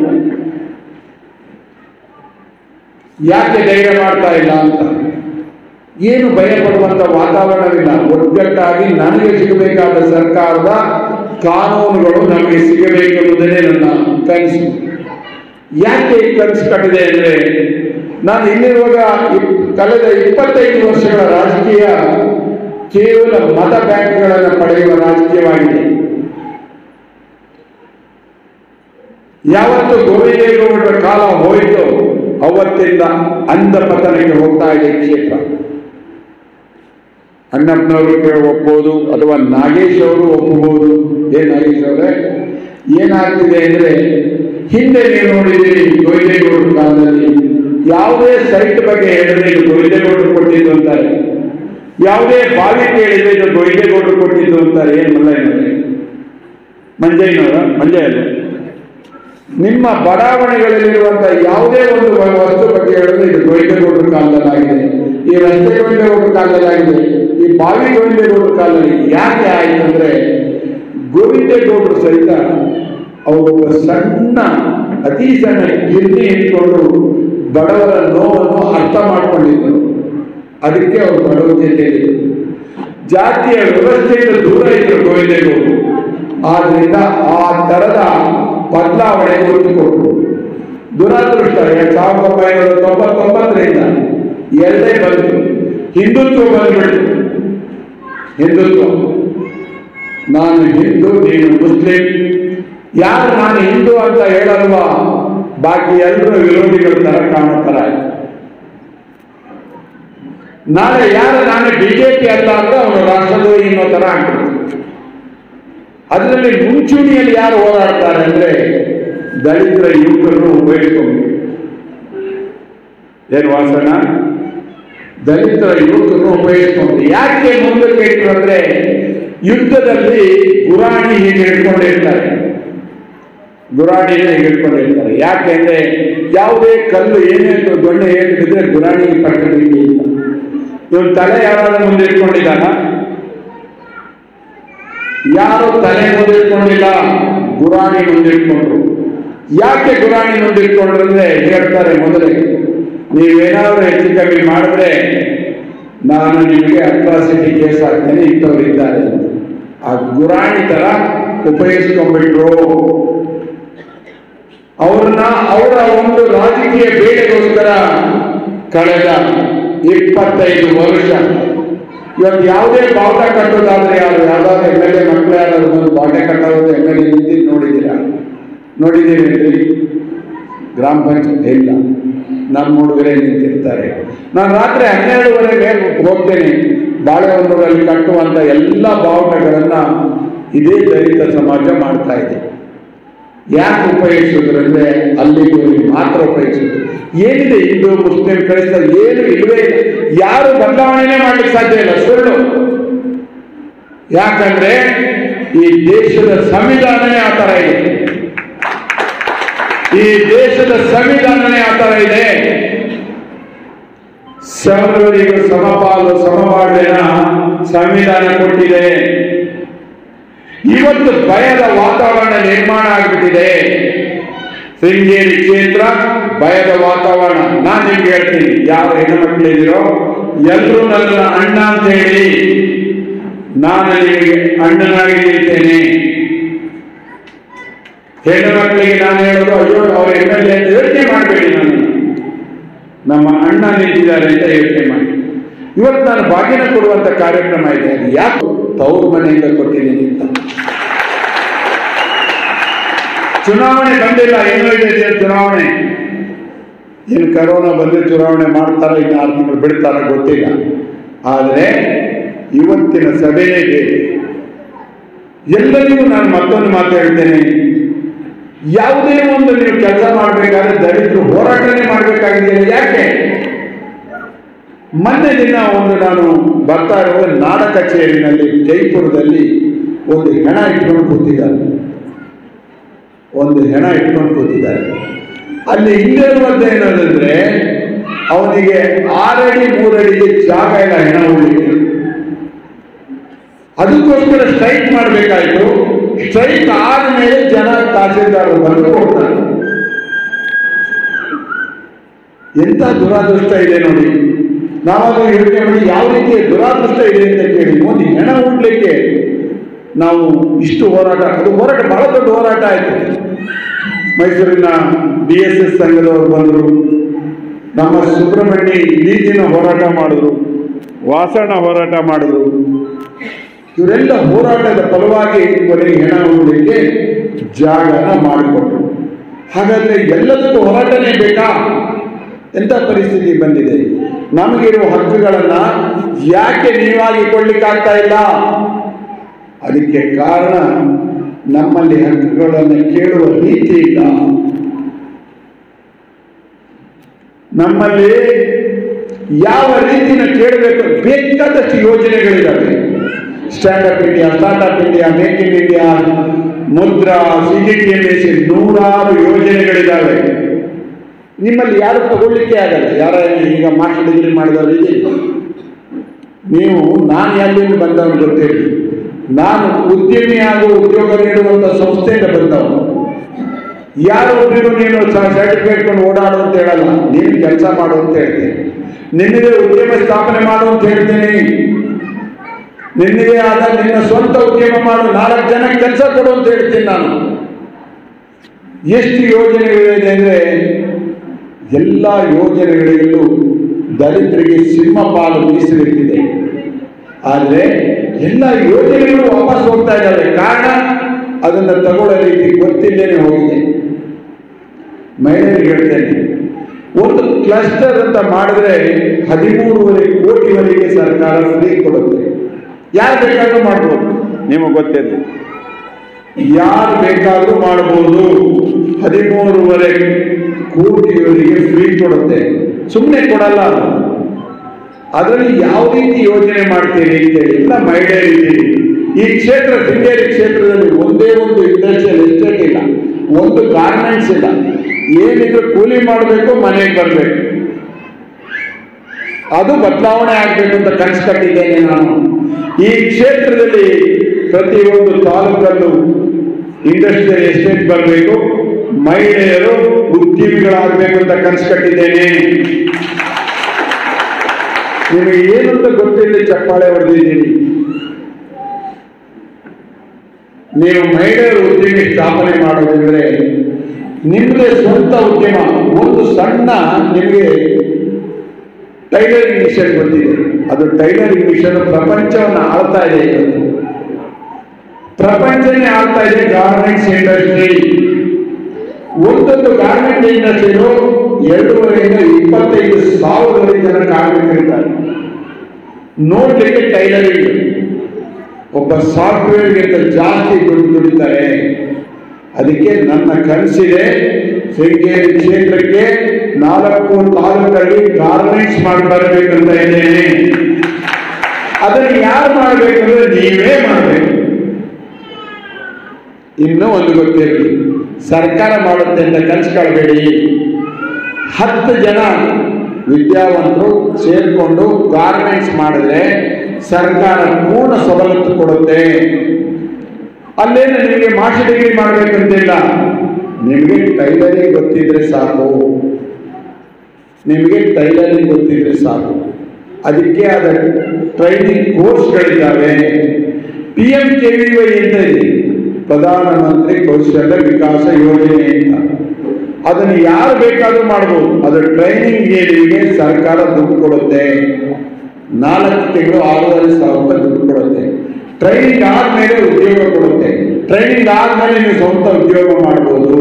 ಯಾಕೆ ಧೈರ್ಯ ಮಾಡ್ತಾ ಇಲ್ಲ ಅಂತ ಏನು ಭಯ ಪಡುವಂತ ವಾತಾವರಣವಿಲ್ಲ ಒಗ್ಗಟ್ಟಾಗಿ ನನಗೆ ಸಿಗಬೇಕಾದ ಸರ್ಕಾರದ ಕಾನೂನುಗಳು ನಮಗೆ ಸಿಗಬೇಕೆಂಬುದೇ ನನ್ನ ಕನಸು ಯಾಕೆ ಈ ಕನಸು ಕಟ್ಟಿದೆ ಅಂದ್ರೆ ನಾನು ಇಲ್ಲಿರುವಾಗ ಇಪ್- ಕಳೆದ ಇಪ್ಪತ್ತೈದು ವರ್ಷಗಳ ರಾಜಕೀಯ ಕೇವಲ ಮತ ಬ್ಯಾಂಕ್ಗಳನ್ನು ಪಡೆಯುವ ರಾಜಕೀಯವಾಗಿದೆ ಯಾವತ್ತು ಗೋವಿಂದೇಗೌಡರ ಕಾಲ ಹೋಯಿತು ಅವತ್ತಿಂದ ಅಂಧ ಪತನಕ್ಕೆ ಹೋಗ್ತಾ ಇದೆ ಈ ಕ್ಷೇತ್ರ ಅಣ್ಣಪ್ಪನವರು ಕೇಳಿ ಒಪ್ಪಬಹುದು ಅಥವಾ ನಾಗೇಶ್ ಅವರು ಒಪ್ಪಬಹುದು ಏನ್ ನಾಗೇಶ್ ಅವರೇ ಏನಾಗ್ತಿದೆ ಅಂದ್ರೆ ಹಿಂದೆ ನೀವು ನೋಡಿದ್ದೀರಿ ಗೋವಿಂದೇಗೌಡರ ಕಾಲದಲ್ಲಿ ಯಾವುದೇ ಸೈಟ್ ಬಗ್ಗೆ ಹೇಳಿದ್ರೆ ಇದು ಗೋವಿಂದೇಗೌಡರು ಕೊಟ್ಟಿದ್ದು ಅಂತಾರೆ ಯಾವುದೇ ಬಾವಿ ಕೇಳಿದ್ರೆ ಇದು ಗೋವಿಂದೇಗೌಡರು ಕೊಟ್ಟಿದ್ದು ಅಂತಾರೆ ಏನ್ ಮಲ್ಲಯ್ಯನವರೇ ಮಂಜಯ್ಯನವರ ಮಂಜಯ್ಯ ಅಲ್ವಾ? ನಿಮ್ಮ ಬಡಾವಣೆಗಳಲ್ಲಿರುವಂತಹ ಯಾವುದೇ ಒಂದು ವ- ವಸ್ತು ಬಗ್ಗೆ ಹೇಳಿದ್ರೆ ಇದು ಗೋವಿಂದೇಗೌಡರ ಕಾಲದಲ್ಲಾಗಿದೆ ಈ ರಸ್ತೆ ಗೋವಿಂದೇಗೌಡರ ಕಾಲದಲ್ಲಾಗಿದೆ ಈ ಬಾವಿ ಗೋವಿಂದೇಗೌಡರ ಕಾಲದಲ್ಲಿ ಯಾಕೆ ಆಯ್ತು ಅಂದ್ರೆ ಗೋವಿಂದೇಗೌಡರು ಸಹಿತ ಅವರೊಬ್ಬ ಸಣ್ಣ ಅತಿ ಸಣ್ಣ ಗಿರ್ನಿ ಇಟ್ಕೊಂಡು ಬಡವರ ನೋವನ್ನು ಅರ್ಥ ಮಾಡ್ಕೊಂಡಿದ್ರು ಅದಕ್ಕೆ ಅವರು ಬಡವರ ಜೊತೆಯಲ್ಲಿ ಜಾತಿಯ ವ್ಯವಸ್ಥೆಯಿಂದ ದೂರ ಇದ್ರು ಗೋವಿಂದೇಗೌಡರು ಆದ್ರಿಂದ ಆ ತರದ ಬದಲಾವಣೆ ಒತ್ತುಕೊಟ್ರು ದುರದೃಷ್ಟ ಎರಡ್ ಸಾವಿರದ ಒಂಬೈನೂರ ತೊಂಬತ್ತೊಂಬತ್ತರಿಂದ ಎರಡೇ ಬಂತು ಹಿಂದುತ್ವ ಬಂದ್ಬಿಡ್ತು ಹಿಂದುತ್ವ ನಾನು ಹಿಂದೂ ನೀನು ಮುಸ್ಲಿಂ ಯಾರು ನಾನು ಹಿಂದೂ ಅಂತ ಹೇಳಲ್ವಾ ಬಾಕಿ ಎಲ್ಲರೂ ವಿರೋಧಿಗಳ ತರ ಕಾಣೋ ತರ ಆಯ್ತು ನಾಳೆ ಯಾರು ನಾನು ಬಿಜೆಪಿ ಅಲ್ಲ ಅಂದ್ರೆ ಅವನು ರಾಷ್ಟ್ರದ್ರೋಹಿ ಅನ್ನೋ ತರ ಆಗ್ತದೆ ಅದರಲ್ಲಿ ಮುಂಚೂಣಿಯಲ್ಲಿ ಯಾರು ಹೋರಾಡ್ತಾರೆ ಅಂದ್ರೆ ದಲಿತರ ಯುವಕರನ್ನು ಉಪಯೋಗಿಸ್ಕೊಂಡು ಏನು ವಾಸನ ದಲಿತರ ಯುವಕರನ್ನು ಉಪಯೋಗಿಸ್ಕೊಂಡು ಯಾಕೆ ಮುಂದಕ್ಕೆ ಇಟ್ರು ಅಂದ್ರೆ ಯುದ್ಧದಲ್ಲಿ ಗುರಾಣಿ ಹೀಗೆ ಹಿಡ್ಕೊಂಡಿರ್ತಾರೆ ಗುರಾಣಿನ ಹೀಗೆ ಹಿಡ್ಕೊಂಡಿರ್ತಾರೆ ಯಾಕೆಂದ್ರೆ ಯಾವುದೇ ಕಲ್ಲು ಏನೇ ದೊಣ್ಣೆ ಏನು ಬಿದ್ರೆ ಗುರಾಣಿ ಪಟ್ಟಣಿಗೆ ಅಂತ ಇವನ್ ತಲೆ ಯಾರಾದ್ರೂ ಮುಂದೆ ಇಟ್ಕೊಂಡಿದ್ದಾನ ಯಾರು ತಲೆ ಮುಂದೆ ಇಟ್ಕೊಂಡಿಲ್ಲ ಗುರಾಣಿ ಮುಂದೆ ಇಟ್ಕೊಂಡ್ರು ಯಾಕೆ ಗುರಾಣಿ ಮುಂದೆ ಇಟ್ಕೊಂಡ್ರು ಅಂದ್ರೆ ಹೇಳ್ತಾರೆ ಮೊದಲೇ ನೀವೇನಾದ್ರೂ ಹೆಚ್ಚು ಕಮ್ಮಿ ಮಾಡಿದ್ರೆ ನಾನು ನಿಮಗೆ ಅಟ್ರಾಸಿಟಿ ಕೇಸ್ ಹಾಕ್ತೇನೆ ಇಂಥವ್ರು ಇದ್ದಾರೆ ಅಂತ. ಆ ಗುರಾಣಿ ತರ ಉಪಯೋಗಿಸ್ಕೊಂಡ್ಬಿಟ್ರು ಅವ್ರನ್ನ ಅವರ ಒಂದು ರಾಜಕೀಯ ಬೇಳೆಗೋಸ್ಕರ ಕಳೆದ ಇಪ್ಪತ್ತೈದು ವರ್ಷ ಇವತ್ತು ಯಾವುದೇ ಬಾವುಟ ಕಟ್ಟೋದಾದ್ರೆ ಯಾರು ಯಾವ್ದಾದ್ರು ಎಮ್ ಎಲ್ ಎ ಮಕ್ಕಳು ಯಾರಾದ್ರು ಬಂದು ಬಾವುಟ ಕಟ್ಟೋದು ಎಮ್ ಎಲ್ ಎ ನಿಂತಿದ್ದು ನೋಡಿದ್ದೀರಾ ನೋಡಿದ್ದೀರೇನ್ರಿ ಗ್ರಾಮ ಪಂಚಾಯತ್ ಇಲ್ಲ ನಮ್ಮ ಹುಡುಗರೇ ನಿಂತಿರ್ತಾರೆ ನಾನು ರಾತ್ರಿ ಹನ್ನೆರಡುವರೆ ಮೇಲೆ ಹೋಗ್ತೇನೆ ಬಾಳೆಹೊನ್ನೂರಲ್ಲಿ ಕಟ್ಟುವಂತ ಎಲ್ಲ ಬಾವುಟಗಳನ್ನ ಇದೇ ದಲಿತ ಸಮಾಜ ಮಾಡ್ತಾ ಇದೆ ಯಾಕೆ ಉಪಯೋಗಿಸಿದ್ರು ಅಂದ್ರೆ ಅಲ್ಲಿಗೂ ಇಲ್ಲಿ ಮಾತ್ರ ಉಪಯೋಗಿಸಿದ್ರು ಏನಿದೆ ಹಿಂದೂ ಮುಸ್ಲಿಂ ಕ್ರೈಸ್ತ ಏನು ಇಲ್ವೇ ಇಲ್ಲ ಯಾರು ಬದಲಾವಣೆನೇ ಮಾಡ್ಲಿಕ್ಕೆ ಸಾಧ್ಯ ಇಲ್ಲ ಸುಳ್ಳು ಯಾಕಂದ್ರೆ ಈ ದೇಶದ ಸಂವಿಧಾನನೇ ಆ ತರ ಇದೆ ಈ ದೇಶದ ಸಂವಿಧಾನನೇ ಆ ತರ ಇದೆ ಸರ್ವರಿಗೂ ಸಮಪಾಲು ಸಮಬಾಳ್ವೆನ ಸಂವಿಧಾನ ಕೊಟ್ಟಿದೆ ಇವತ್ತು ಭಯದ ವಾತಾವರಣ ನಿರ್ಮಾಣ ಆಗಿಬಿಟ್ಟಿದೆ ಶೃಂಗೇರಿ ಕ್ಷೇತ್ರ ಭಯದ ವಾತಾವರಣ ನಾನು ನಿಮ್ಗೆ ಹೇಳ್ತೀನಿ ಯಾರು ಹೆಣ್ಣುಮಕ್ಳಿದ್ದೀರೋ ಎಲ್ಲರೂ ನನ್ನ ಅಣ್ಣ ಅಂತ ಹೇಳಿ ನಾನು ನಿಮಗೆ ಅಣ್ಣನಾಗಿ ನಿಲ್ತೇನೆ ಹೆಣ್ಣು ಮಕ್ಕಳಿಗೆ ನಾನು ಹೇಳೋದು ಅಯ್ಯೋ ಅವ್ರ ಎಮ್ ಎಲ್ ಎ ಅಂತ ಯೋಚನೆ ಮಾಡಬೇಡಿ ನಾನು ನಮ್ಮ ಅಣ್ಣ ನಿಂತಿದ್ದಾರೆ ಅಂತ ಯೋಚನೆ ಮಾಡಿ ಇವತ್ತು ನಾನು ಬಾಗಿನ ಕೊಡುವಂತ ಕಾರ್ಯಕ್ರಮ ಇದೆ ಅದು ಯಾಕೆ ತವ್ರ ಮನೆಯಿಂದ ಕೊಟ್ಟಿದ್ದೀನಿ ಅಂತ ಚುನಾವಣೆ ಬಂದಿಲ್ಲ ಇನ್ನೂ ಇದೆ ಇದೆ ಚುನಾವಣೆ ಏನು ಕರೋನಾ ಬಂದ್ರೆ ಚುನಾವಣೆ ಮಾಡ್ತಾರ ಇನ್ನು ಆರು ತಿಂಗಳು ಬಿಡ್ತಾರ ಗೊತ್ತಿಲ್ಲ ಆದರೆ ಇವತ್ತಿನ ಸಭೆನೇ ಬೇರೆ ಎಲ್ಲರಿಗೂ ನಾನು ಮತ್ತೊಂದು ಮಾತು ಹೇಳ್ತೇನೆ ಯಾವುದೇ ಒಂದು ನೀವು ಕೆಲಸ ಮಾಡಬೇಕಾದ್ರೆ ದಲಿತರು ಹೋರಾಟನೇ ಮಾಡಬೇಕಾಗಿದೆ ಯಾಕೆ ಮೊನ್ನೆ ದಿನ ಒಂದು ನಾನು ಬರ್ತಾ ಇರುವ ನಾಡ ಕಚೇರಿನಲ್ಲಿ ಜೈಪುರದಲ್ಲಿ ಒಂದು ಹೆಣ ಇಟ್ಕೊಂಡು ಕೂತಿದ್ದಾರೆ ಒಂದು ಹೆಣ ಇಟ್ಕೊಂಡು ಕೂತಿದ್ದಾರೆ ಅಲ್ಲಿ ಇಲ್ಲಿರುವಂತ ಏನಂದ್ರೆ ಅವನಿಗೆ ಆರಡಿ ಮೂರಡಿಗೆ ಜಾಗ ಇಲ್ಲ ಹೆಣ ಉಳಿಕೆ ಅದಕ್ಕೋಸ್ಕರ ಸ್ಟ್ರೈಕ್ ಮಾಡಬೇಕಾಯ್ತು ಸ್ಟ್ರೈಕ್ ಆದ್ಮೇಲೆ ಜನ ತಹಸೀಲ್ದಾರ್ ಬಂದು ಹೋಗ್ತಾರೆ ಎಂತ ದುರಾದೃಷ್ಟ ಇದೆ ನೋಡಿ ನಾವಾದ್ರೂ ಯೋಚನೆ ಮಾಡಿ ಯಾವ ರೀತಿಯ ದುರಾದೃಷ್ಟ ಇದೆ ಅಂತ ಕೇಳಿ ಒಂದು ಹೆಣ ಉಡ್ಲಿಕ್ಕೆ ನಾವು ಇಷ್ಟು ಹೋರಾಟ ಅದು ಹೋರಾಟ ಬಹಳ ದೊಡ್ಡ ಹೋರಾಟ ಆಯ್ತು ಮೈಸೂರಿನ ಬಿ ಎಸ್ ಎಸ್ ಸಂಘದವರು ಬಂದರು ನಮ್ಮ ಸುಬ್ರಹ್ಮಣ್ಯ ಇಡೀ ದಿನ ಹೋರಾಟ ಮಾಡಿದ್ರು ವಾಸಣ ಹೋರಾಟ ಮಾಡಿದ್ರು ಇವರೆಲ್ಲ ಹೋರಾಟದ ಫಲವಾಗಿ ಕೊನೆಗೆ ಹೆಣ ಉಡ್ಲಿಕ್ಕೆ ಜಾಗನ ಮಾಡಿಕೊಟ್ರು ಹಾಗಾದ್ರೆ ಎಲ್ಲದಕ್ಕೂ ಹೋರಾಟನೇ ಬೇಕಾ ಎಂತ ಪರಿಸ್ಥಿತಿ ಬಂದಿದೆ ನಮಗಿರುವ ಹಕ್ಕುಗಳನ್ನ ಯಾಕೆ ನೀವಾಗಿ ಕೊಡ್ಲಿಕ್ಕಾಗ್ತಾ ಇಲ್ಲ ಅದಕ್ಕೆ ಕಾರಣ ನಮ್ಮಲ್ಲಿ ಹಕ್ಕುಗಳನ್ನು ಕೇಳುವ ರೀತಿ ಇಲ್ಲ ನಮ್ಮಲ್ಲಿ ಯಾವ ರೀತಿನ ಕೇಳಬೇಕು ಬೇಕಾದಷ್ಟು ಯೋಜನೆಗಳಿದ್ದಾವೆ standup India startup India make in India Mudra CGTMS ನೂರಾರು ಯೋಜನೆಗಳಿದ್ದಾವೆ ನಿಮ್ಮಲ್ಲಿ ಯಾರು ತಗೊಳ್ಳಿಕ್ಕೆ ಆಗಲ್ಲ ಯಾರ ಈಗ ಮಾಸ್ಟರ್ ಡಿಗ್ರಿ ಮಾಡಿದವರು ಇದೆ ನೀವು ನಾನು ಎಲ್ಲಿಂದ ಬಂದವನು ಗೊತ್ತಿಲ್ಲ ನಾನು ಉದ್ಯಮಿ ಹಾಗೂ ಉದ್ಯೋಗ ನೀಡುವಂತ ಸಂಸ್ಥೆಯಿಂದ ಬಂದವನು ಯಾರು ಒಬ್ಬರಿಗೂ ನೀನು ಸರ್ಟಿಫಿಕೇಟ್ ಕೊಂಡು ಓಡಾಡು ಅಂತ ಹೇಳಲ್ಲ ನೀನು ಕೆಲಸ ಮಾಡು ಅಂತ ಹೇಳ್ತೀನಿ ನಿನ್ನದೇ ಉದ್ಯಮ ಸ್ಥಾಪನೆ ಮಾಡು ಅಂತ ಹೇಳ್ತೀನಿ ನಿನ್ನದೇ ಆದ ನಿನ್ನ ಸ್ವಂತ ಉದ್ಯಮ ಮಾಡು ನಾಲ್ಕು ಜನ ಕೆಲಸ ಕೊಡು ಅಂತ ಹೇಳ್ತೀನಿ ನಾನು ಎಷ್ಟು ಯೋಜನೆಗಳಿದೆ ಅಂದ್ರೆ ಎಲ್ಲ ಯೋಜನೆಗಳಿಗೂ ದಲಿತರಿಗೆ ಸಿಂಹಪಾಲು ಮೀಸಲಿಟ್ಟಿದೆ ಆದರೆ ಎಲ್ಲ ಯೋಜನೆಗಳು ವಾಪಸ್ ಹೋಗ್ತಾ ಇದ್ದಾವೆ ಕಾರಣ ಅದನ್ನು ತಗೊಳ್ಳೋ ರೀತಿ ಗೊತ್ತಿಲ್ಲದೇನೆ ಹೋಗಿದೆ ಮಹಿಳೆಯರಿಗೆ ಹೇಳ್ತೇನೆ ಒಂದು ಕ್ಲಸ್ಟರ್ ಅಂತ ಮಾಡಿದ್ರೆ ಹದಿಮೂರುವರೆ ಕೋಟಿವರೆಗೆ ಸರ್ಕಾರ ಫ್ರೀ ಕೊಡುತ್ತೆ ಯಾರು ಬೇಕಾದ್ರೂ ಮಾಡ್ಬೋದು ನಿಮಗೆ ಗೊತ್ತಿದೆ ಯಾರು ಬೇಕಾದ್ರೂ ಮಾಡಬಹುದು ಹದಿಮೂರುವರೆ ಕೋಟಿಯವರಿಗೆ ಫ್ರೀ ಕೊಡುತ್ತೆ ಸುಮ್ಮನೆ ಕೊಡಲ್ಲ ಅದು ಅದರಲ್ಲಿ ಯಾವ ರೀತಿ ಯೋಜನೆ ಮಾಡ್ತೀರಿ ಅಂತೇಳಿ ಎಲ್ಲ ಮಹಿಳೆಯರಿದ್ದೀರಿ ಈ ಕ್ಷೇತ್ರ ಶೃಂಗೇರಿ ಕ್ಷೇತ್ರದಲ್ಲಿ ಒಂದೇ ಒಂದು ಇಂಡಸ್ಟ್ರಿಯಲ್ ಎಸ್ಟೇಟ್ ಇಲ್ಲ ಒಂದು ಗಾರ್ಮೆಂಟ್ಸ್ ಇಲ್ಲ ಏನಿದ್ರು ಕೂಲಿ ಮಾಡಬೇಕು ಮನೆಗೆ ಬರಬೇಕು ಅದು ಬದಲಾವಣೆ ಆಗಬೇಕು ಅಂತ ಕನಸು ಕಟ್ಟಿದ್ದೇನೆ ನಾನು ಈ ಕ್ಷೇತ್ರದಲ್ಲಿ ಪ್ರತಿಯೊಂದು ತಾಲೂಕಲ್ಲೂ ಇಂಡಸ್ಟ್ರಿಯಲ್ ಎಸ್ಟೇಟ್ ಬರಬೇಕು ಮಹಿಳೆಯರು ಉದ್ಯಮಿಗಳಾಗಬೇಕು ಅಂತ ಕನಸು ಕಟ್ಟಿದ್ದೇನೆ ನಿಮಗೆ ಏನಂತ ಗೊತ್ತಿಲ್ಲ ಚಪ್ಪಾಳೆ ಹೊಡೆದಿದ್ದೀನಿ ನೀವು ಮಹಿಳೆಯರು ಉದ್ಯಮಿ ಸ್ಥಾಪನೆ ಮಾಡೋದಂದ್ರೆ ನಿಮ್ಮದೇ ಸ್ವಂತ ಉದ್ಯಮ ಒಂದು ಸಣ್ಣ ನಿಮಗೆ ಟೈಲರಿಂಗ್ ಮಿಷನ್ ಗೊತ್ತಿದೆ ಅದು ಟೈಲರಿಂಗ್ ಮಿಷನ್ ಪ್ರಪಂಚವನ್ನು ಆಳ್ತಾ ಇದೆ ಇವತ್ತು. ಪ್ರಪಂಚನೇ ಆಳ್ತಾ ಇದೆ ಗಾರ್ಮೆಂಟ್ಸ್ ಇಂಡಸ್ಟ್ರಿ ಒಂದೊಂದು ಗಾರ್ಮೆಂಟ್ ಇಂಡಸ್ಟ್ರಿಯು ಎರಡೂವರೆಯಿಂದ ಇಪ್ಪತ್ತೈದು ಸಾವಿರ ಜನ ಕಾರ್ಮಿಕರಿದ್ದಾರೆ ನೋಡ್ಲಿಕ್ಕೆ ಟೈಲರಿಂಗ್ ಒಬ್ಬ ಸಾಫ್ಟ್ವೇರ್ಗಿಂತ ಜಾಸ್ತಿ ದುಡ್ಡು ದುಡಿತಾರೆ ಅದಕ್ಕೆ ನನ್ನ ಕನಸಿದೆ ಶೃಂಗೇರಿ ಕ್ಷೇತ್ರಕ್ಕೆ ನಾಲ್ಕು ತಾಲೂಕಲ್ಲಿ ಗಾರ್ಮೆಂಟ್ಸ್ ಮಾಡಿ ಬರಬೇಕಂತ ಇದ್ದೇನೆ ಅದನ್ನು ಯಾರು ಮಾಡಬೇಕಂದ್ರೆ ನೀವೇ ಮಾಡಬೇಕು ಇನ್ನೂ ಒಂದು ಗೊತ್ತಿರಲಿ ಸರ್ಕಾರ ಮಾಡುತ್ತೆ ಅಂತ ಕನ್ಸ್ಕೊಳ್ಬೇಡಿ ಹತ್ತು ಜನ ವಿದ್ಯಾವಂತರು ಸೇರ್ಕೊಂಡು ಗಾರ್ಮೆಂಟ್ಸ್ ಮಾಡಿದ್ರೆ ಸರ್ಕಾರ ಪೂರ್ಣ ಸವಲತ್ತು ಕೊಡುತ್ತೆ ಅಲ್ಲೇನು ನಿಮಗೆ ಮಾಸ್ಟರ್ ಡಿಗ್ರಿ ಮಾಡಬೇಕಂತಿಲ್ಲ ನಿಮಗೆ ಟೈಲರಿಂಗ್ ಗೊತ್ತಿದ್ರೆ ಸಾಕು ನಿಮಗೆ ಟೈಲರಿಂಗ್ ಗೊತ್ತಿದ್ರೆ ಸಾಕು ಅದಕ್ಕೆ ಆದ ಟ್ರೈನಿಂಗ್ ಕೋರ್ಸ್ಗಳಿದ್ದಾವೆ P M K V Y ಅಂತ ಇದೆ ಪ್ರಧಾನಮಂತ್ರಿ ಕೌಶಲ್ಯ ವಿಕಾಸ ಯೋಜನೆ ಅಂತ ಅದನ್ನು ಯಾರು ಬೇಕಾದ್ರೂ ಮಾಡ್ಬೋದು ಅದು ಟ್ರೈನಿಂಗ್ಗೆ ನಿಮಗೆ ಸರ್ಕಾರ ದುಡ್ಡು ಕೊಡುತ್ತೆ ನಾಲ್ಕು ತಿಂಗಳು ಆರೂವರೆ ಸಾವಿರ ರೂಪಾಯಿ ದುಡ್ಡು ಕೊಡುತ್ತೆ ಟ್ರೈನಿಂಗ್ ಆದ್ಮೇಲೆ ಉದ್ಯೋಗ ಕೊಡುತ್ತೆ ಟ್ರೈನಿಂಗ್ ಆದ್ಮೇಲೆ ನೀವು ಸ್ವಂತ ಉದ್ಯೋಗ ಮಾಡ್ಬೋದು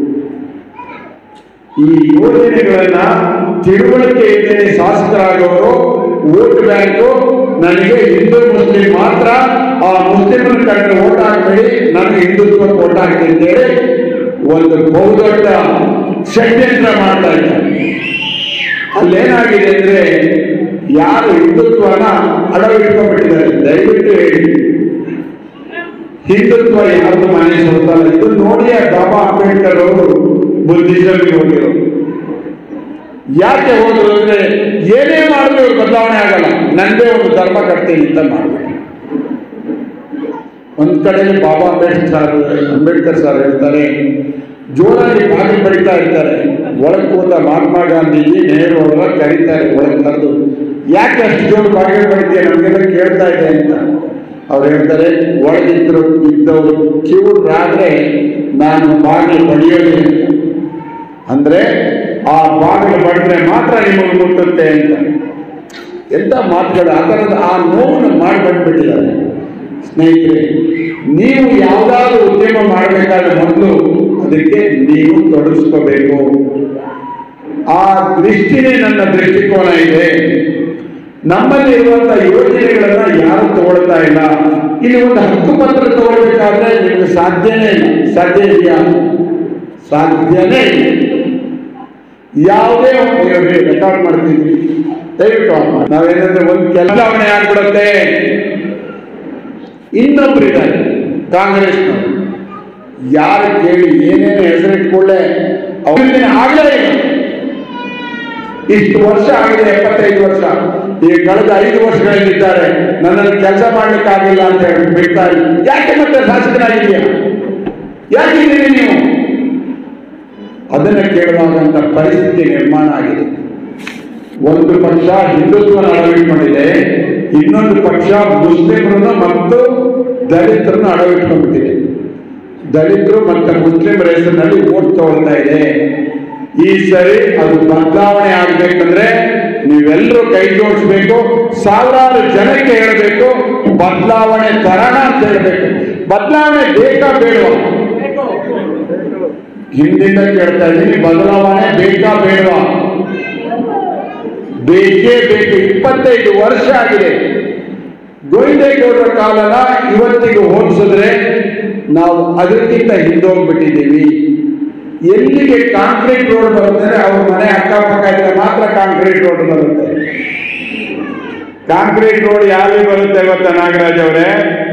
ಈ ಯೋಜನೆಗಳನ್ನ ತಿಳುವಳಿಕೆ ಇಲ್ಲದೆ ಶಾಸಕರಾಗವರು ವೋಟ್ ಬ್ಯಾಂಕು ನನಗೆ ಹಿಂದೂ ಮುಸ್ಲಿಂ ಮಾತ್ರ ಆ ಮುಸ್ಲಿಮರ ಕಂಡ್ರೆ ಓಟ್ ಹಾಕ್ಬೇಡಿ ನನಗೆ ಹಿಂದುತ್ವ ಓಟ್ ಹಾಕಿ ಅಂತೇಳಿ ಒಂದು ಬಹುದೊಡ್ಡ ಷಡ್ಯಂತ್ರ ಮಾಡ್ತಾ ಇದ್ದಾರೆ ಅಲ್ಲೇನಾಗಿದೆ ಅಂದ್ರೆ ಯಾರು ಹಿಂದುತ್ವನ ಅಡವಿಟ್ಕೊಂಡ್ಬಿಟ್ಟಿದ್ದಾರೆ ದಯವಿಟ್ಟು ಹೇಳಿ ಹಿಂದುತ್ವ ಯಾರ್ದು ಮನೆ ಸ್ವಂತಲ್ಲ ಇದು ನೋಡಿ ಬಾಬಾ ಅಂಬೇಡ್ಕರ್ ಅವರು ಬುದ್ಧಿಸಮ್ಗೆ ಹೋಗಿರೋ ಯಾಕೆ ಹೋದ್ರು ಅಂದ್ರೆ ಏನೇ ಮಾಡಿದ್ರು ಇವ್ರು ಬದಲಾವಣೆ ಆಗಲ್ಲ ನಂದೇ ಒಂದು ಧರ್ಮ ಕಟ್ತೀನಿ ಅಂತ ಮಾಡ್ಬೇಕು ಒಂದ್ ಕಡೆ ಬಾಬಾ ಅಂಬೇಡ್ಕರ್ ಸರ್ ಅಂಬೇಡ್ಕರ್ ಸರ್ ಹೇಳ್ತಾರೆ ಜೋರಾಗಿ ಬಾಗಿಲು ಬಡಿತಾ ಇರ್ತಾರೆ ಒಳಗೆ ಕೂತ ಮಹಾತ್ಮ ಗಾಂಧೀಜಿ ನೆಹರು ಅವರ ಕರೀತಾರೆ ಒಳಗೆ ಕರೆದು ಯಾಕೆ ಅಷ್ಟು ಜೋರ ಬಾಗಿಲು ಬಡಿತೀಯ ನಮಗೆಲ್ಲ ಕೇಳ್ತಾ ಇದೆ ಅಂತ ಅವ್ರು ಹೇಳ್ತಾರೆ ಒಳಗಿದ್ರು ಇದ್ದವರು ಕಿವುಡ್ರಾದ್ರೆ ನಾನು ಬಾಗಿಲು ಬಡಿಯೋದೇ ಅಂತ ಅಂದ್ರೆ ಆ ಬಾಗಿಲು ಬಡಿದ್ರೆ ಮಾತ್ರ ನಿಮಗೆ ಮುಟ್ಟುತ್ತೆ ಅಂತ ಎಂತ ಮಾತುಗಳು ಆ ಥರದ ಆ ನೋವನ್ನು ಮಾಡಿ ಬಂದ್ಬಿಟ್ಟಿದ್ದಾರೆ ಸ್ನೇಹಿತರೆ ನೀವು ಯಾವುದಾದ್ರೂ ಉದ್ಯಮ ಮಾಡಬೇಕಾದ್ರೆ ಮೊದಲು ಅದಕ್ಕೆ ನೀವು ತೊಡಗಿಸ್ಕೋಬೇಕು ಆ ದೃಷ್ಟಿನೇ ನನ್ನ ದೃಷ್ಟಿಕೋನ ಇದೆ ನಮ್ಮಲ್ಲಿ ಇರುವಂತಹ ಯೋಜನೆಗಳನ್ನ ಯಾರು ತಗೊಳ್ತಾ ಇಲ್ಲ ಇಲ್ಲಿ ಒಂದು ಹಕ್ಕು ಪತ್ರ ತಗೊಳ್ಬೇಕಾದ್ರೆ ನಿಮಗೆ ಸಾಧ್ಯನೇ ಇಲ್ಲ ಸಾಧ್ಯ ಇದೆಯಾ ಸಾಧ್ಯನೇ ಇಲ್ಲ ಯಾವುದೇ ಒಂದು ರೆಕಾರ್ಡ್ ಮಾಡ್ತಿದ್ವಿ ದಯವಿಟ್ಟು ಆಫ್ ಮಾಡಿ. ನಾವೇನಂದ್ರೆ ಒಂದು ಕೆಲವಣೆ ಆಗ್ಬಿಡುತ್ತೆ ಇನ್ನೊಬ್ರು ಇದ್ದಾರೆ ಕಾಂಗ್ರೆಸ್ನವರು ಯಾರು ಕೇಳಿ ಏನೇನು ಹೆಸರಿಟ್ಕೊಳ್ಳೆ ಅವ್ರಿಗೆ ಆಗಲೇ ಇಲ್ಲ ಇಷ್ಟು ವರ್ಷ ಆಗಿದೆ ಎಪ್ಪತ್ತೈದು ವರ್ಷ ಈ ಕಳೆದ ಐದು ವರ್ಷಗಳಲ್ಲಿದ್ದಾರೆ ನನ್ನನ್ನು ಕೆಲಸ ಮಾಡ್ಲಿಕ್ಕಾಗಿಲ್ಲ ಅಂತ ಹೇಳಿ ಬಿಡ್ತಾ ಇಲ್ಲ ಯಾಕೆ ಮತ್ತೆ ಶಾಸಕರಾಗಿದೆಯಾ ಯಾಕಿದ್ದೀರಿ ನೀವು ಅದನ್ನ ಕೇಳುವಾಗಂತ ಪರಿಸ್ಥಿತಿ ನಿರ್ಮಾಣ ಆಗಿದೆ ಒಂದು ಪಕ್ಷ ಹಿಂದುತ್ವನ ಅಳವಡಿಕೊಂಡಿದೆ ಇನ್ನೊಂದು ಪಕ್ಷ ಮುಸ್ಲಿಮರನ್ನು ಮತ್ತು ದಲಿತರನ್ನು ಅಳವಡಿಸ್ಕೊಂಡ್ಬಿಟ್ಟಿದೆ ದಲಿತರು ಮತ್ತು ಮುಸ್ಲಿಮರ ಹೆಸರಿನಲ್ಲಿ ಓಟ್ ತಗೊಳ್ತಾ ಇದೆ ಈ ಸರಿ ಅದು ಬದಲಾವಣೆ ಆಗ್ಬೇಕಂದ್ರೆ ನೀವೆಲ್ಲರೂ ಕೈ ಜೋಡಿಸ್ಬೇಕು ಸಾವಿರಾರು ಜನಕ್ಕೆ ಹೇಳಬೇಕು ಬದಲಾವಣೆ ತರೋಣ ಅಂತ ಹೇಳ್ಬೇಕು ಬದಲಾವಣೆ ಬೇಕಾ ಬೇಡವಾ ಹಿಂದಿಂದ ಕೇಳ್ತಾ ಇದ್ದೀನಿ ಬದಲಾವಣೆ ಬೇಕಾ ಬೇಡವಾ ಬೇಕೇ ಬೇಕು ಇಪ್ಪತ್ತೈದು ವರ್ಷ ಆಗಿದೆ ಗೋವಿಂದೇಗೌಡರ ಕಾಲನ ಇವತ್ತಿಗೆ ಹೋಲಿಸಿದ್ರೆ ನಾವು ಅದಕ್ಕಿಂತ ಹಿಂದೋಗ್ಬಿಟ್ಟಿದ್ದೀವಿ ಎಲ್ಲಿಗೆ ಕಾಂಕ್ರೀಟ್ ರೋಡ್ ಬರುತ್ತೆ ಅಂದ್ರೆ ಅವ್ರ ಮನೆ ಅಕ್ಕಪಕ್ಕ ಇದ್ರೆ ಮಾತ್ರ ಕಾಂಕ್ರೀಟ್ ರೋಡ್ ಬರುತ್ತೆ ಕಾಂಕ್ರೀಟ್ ರೋಡ್ ಯಾರಿಗೆ ಬರುತ್ತೆ ಗೊತ್ತಾ ನಾಗರಾಜ್ ಅವರೇ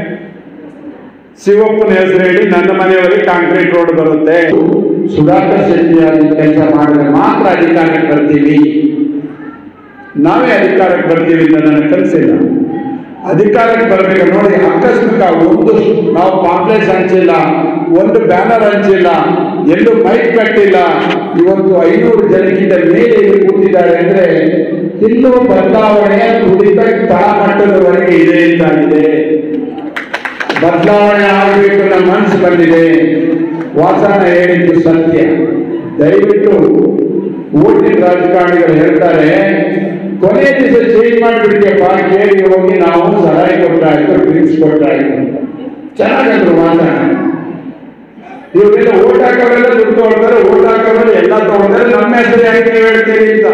ಶಿವಪ್ಪನ ಹೆಸರು ಹೇಳಿ ನನ್ನ ಮನೆಯವರಿಗೆ ಕಾಂಕ್ರೀಟ್ ರೋಡ್ ಬರುತ್ತೆ ಸುಧಾಕರ್ ಶೆಟ್ಟಿ ಕೆಲಸ ಮಾಡಿದ್ರೆ ಮಾತ್ರ ಅಧಿಕಾರಕ್ಕೆ ಬರ್ತೀವಿ ನಾವೇ ಅಧಿಕಾರಕ್ಕೆ ಬರ್ತೀವಿ ಅಂತ ನನ್ನ ಕನಸಿಲ್ಲ ಅಧಿಕಾರಕ್ಕೆ ಬರಬೇಕು ನೋಡಿ ಆಕಸ್ಮಿಕ ಒಂದು ನಾವು ಪಾಂಪ್ಲೆಟ್ಸ್ ಹಂಚಿಲ್ಲ ಒಂದು ಬ್ಯಾನರ್ ಹಂಚಿಲ್ಲ ಎಲ್ಲೂ ಮೈಕ್ ಕಟ್ಟಿಲ್ಲ ಇವತ್ತು ಐನೂರು ಜನಕ್ಕಿಂತ ಮೇಲೆ ಇಲ್ಲಿ ಕೂತಿದ್ದಾರೆ ಅಂದ್ರೆ ಇನ್ನೂ ಬದಲಾವಣೆಯ ತುಡಿತ ತಳಮಟ್ಟದವರೆಗೆ ಇದೆ ಅಂತಾಗಿದೆ ಬದಲಾವಣೆ ಆಗಬೇಕು ಅನ್ನೋ ಮನಸ್ಸು ಬಂದಿದೆ ವಾಸನ ಹೇಳಿದ್ದು ಸತ್ಯ ದಯವಿಟ್ಟು ಓಟಿನ ರಾಜಕಾರಣಿಗಳು ಹೇಳ್ತಾರೆ ಕೊನೆ ದಿವಸ ಚೇಂಜ್ ಮಾಡಿಬಿಡ್ತೀಯಪ್ಪ ಕೇಳಿ ಹೋಗಿ ನಾವು ಸಹಾಯ ಕೊಟ್ಟಾಯ್ತು ಡ್ರಿಂಕ್ಸ್ ಕೊಟ್ಟಾಯ್ತು ಅಂತ ಚೆನ್ನಾಗಂದ್ರು ವಾಸನ ಇವರೆಲ್ಲ ಓಟ್ ಹಾಕೋರೆಲ್ಲ ದುಡ್ಡು ತಗೊಳ್ತಾರೆ ಓಟ್ ಹಾಕೋರೆಲ್ಲ ಎಲ್ಲ ತಗೊಳ್ತಾರೆ ನಮ್ಮ ಹೆಸರು ಯಾಕೆ ನೀವು ಹೇಳ್ತೀರಿ ಅಂತ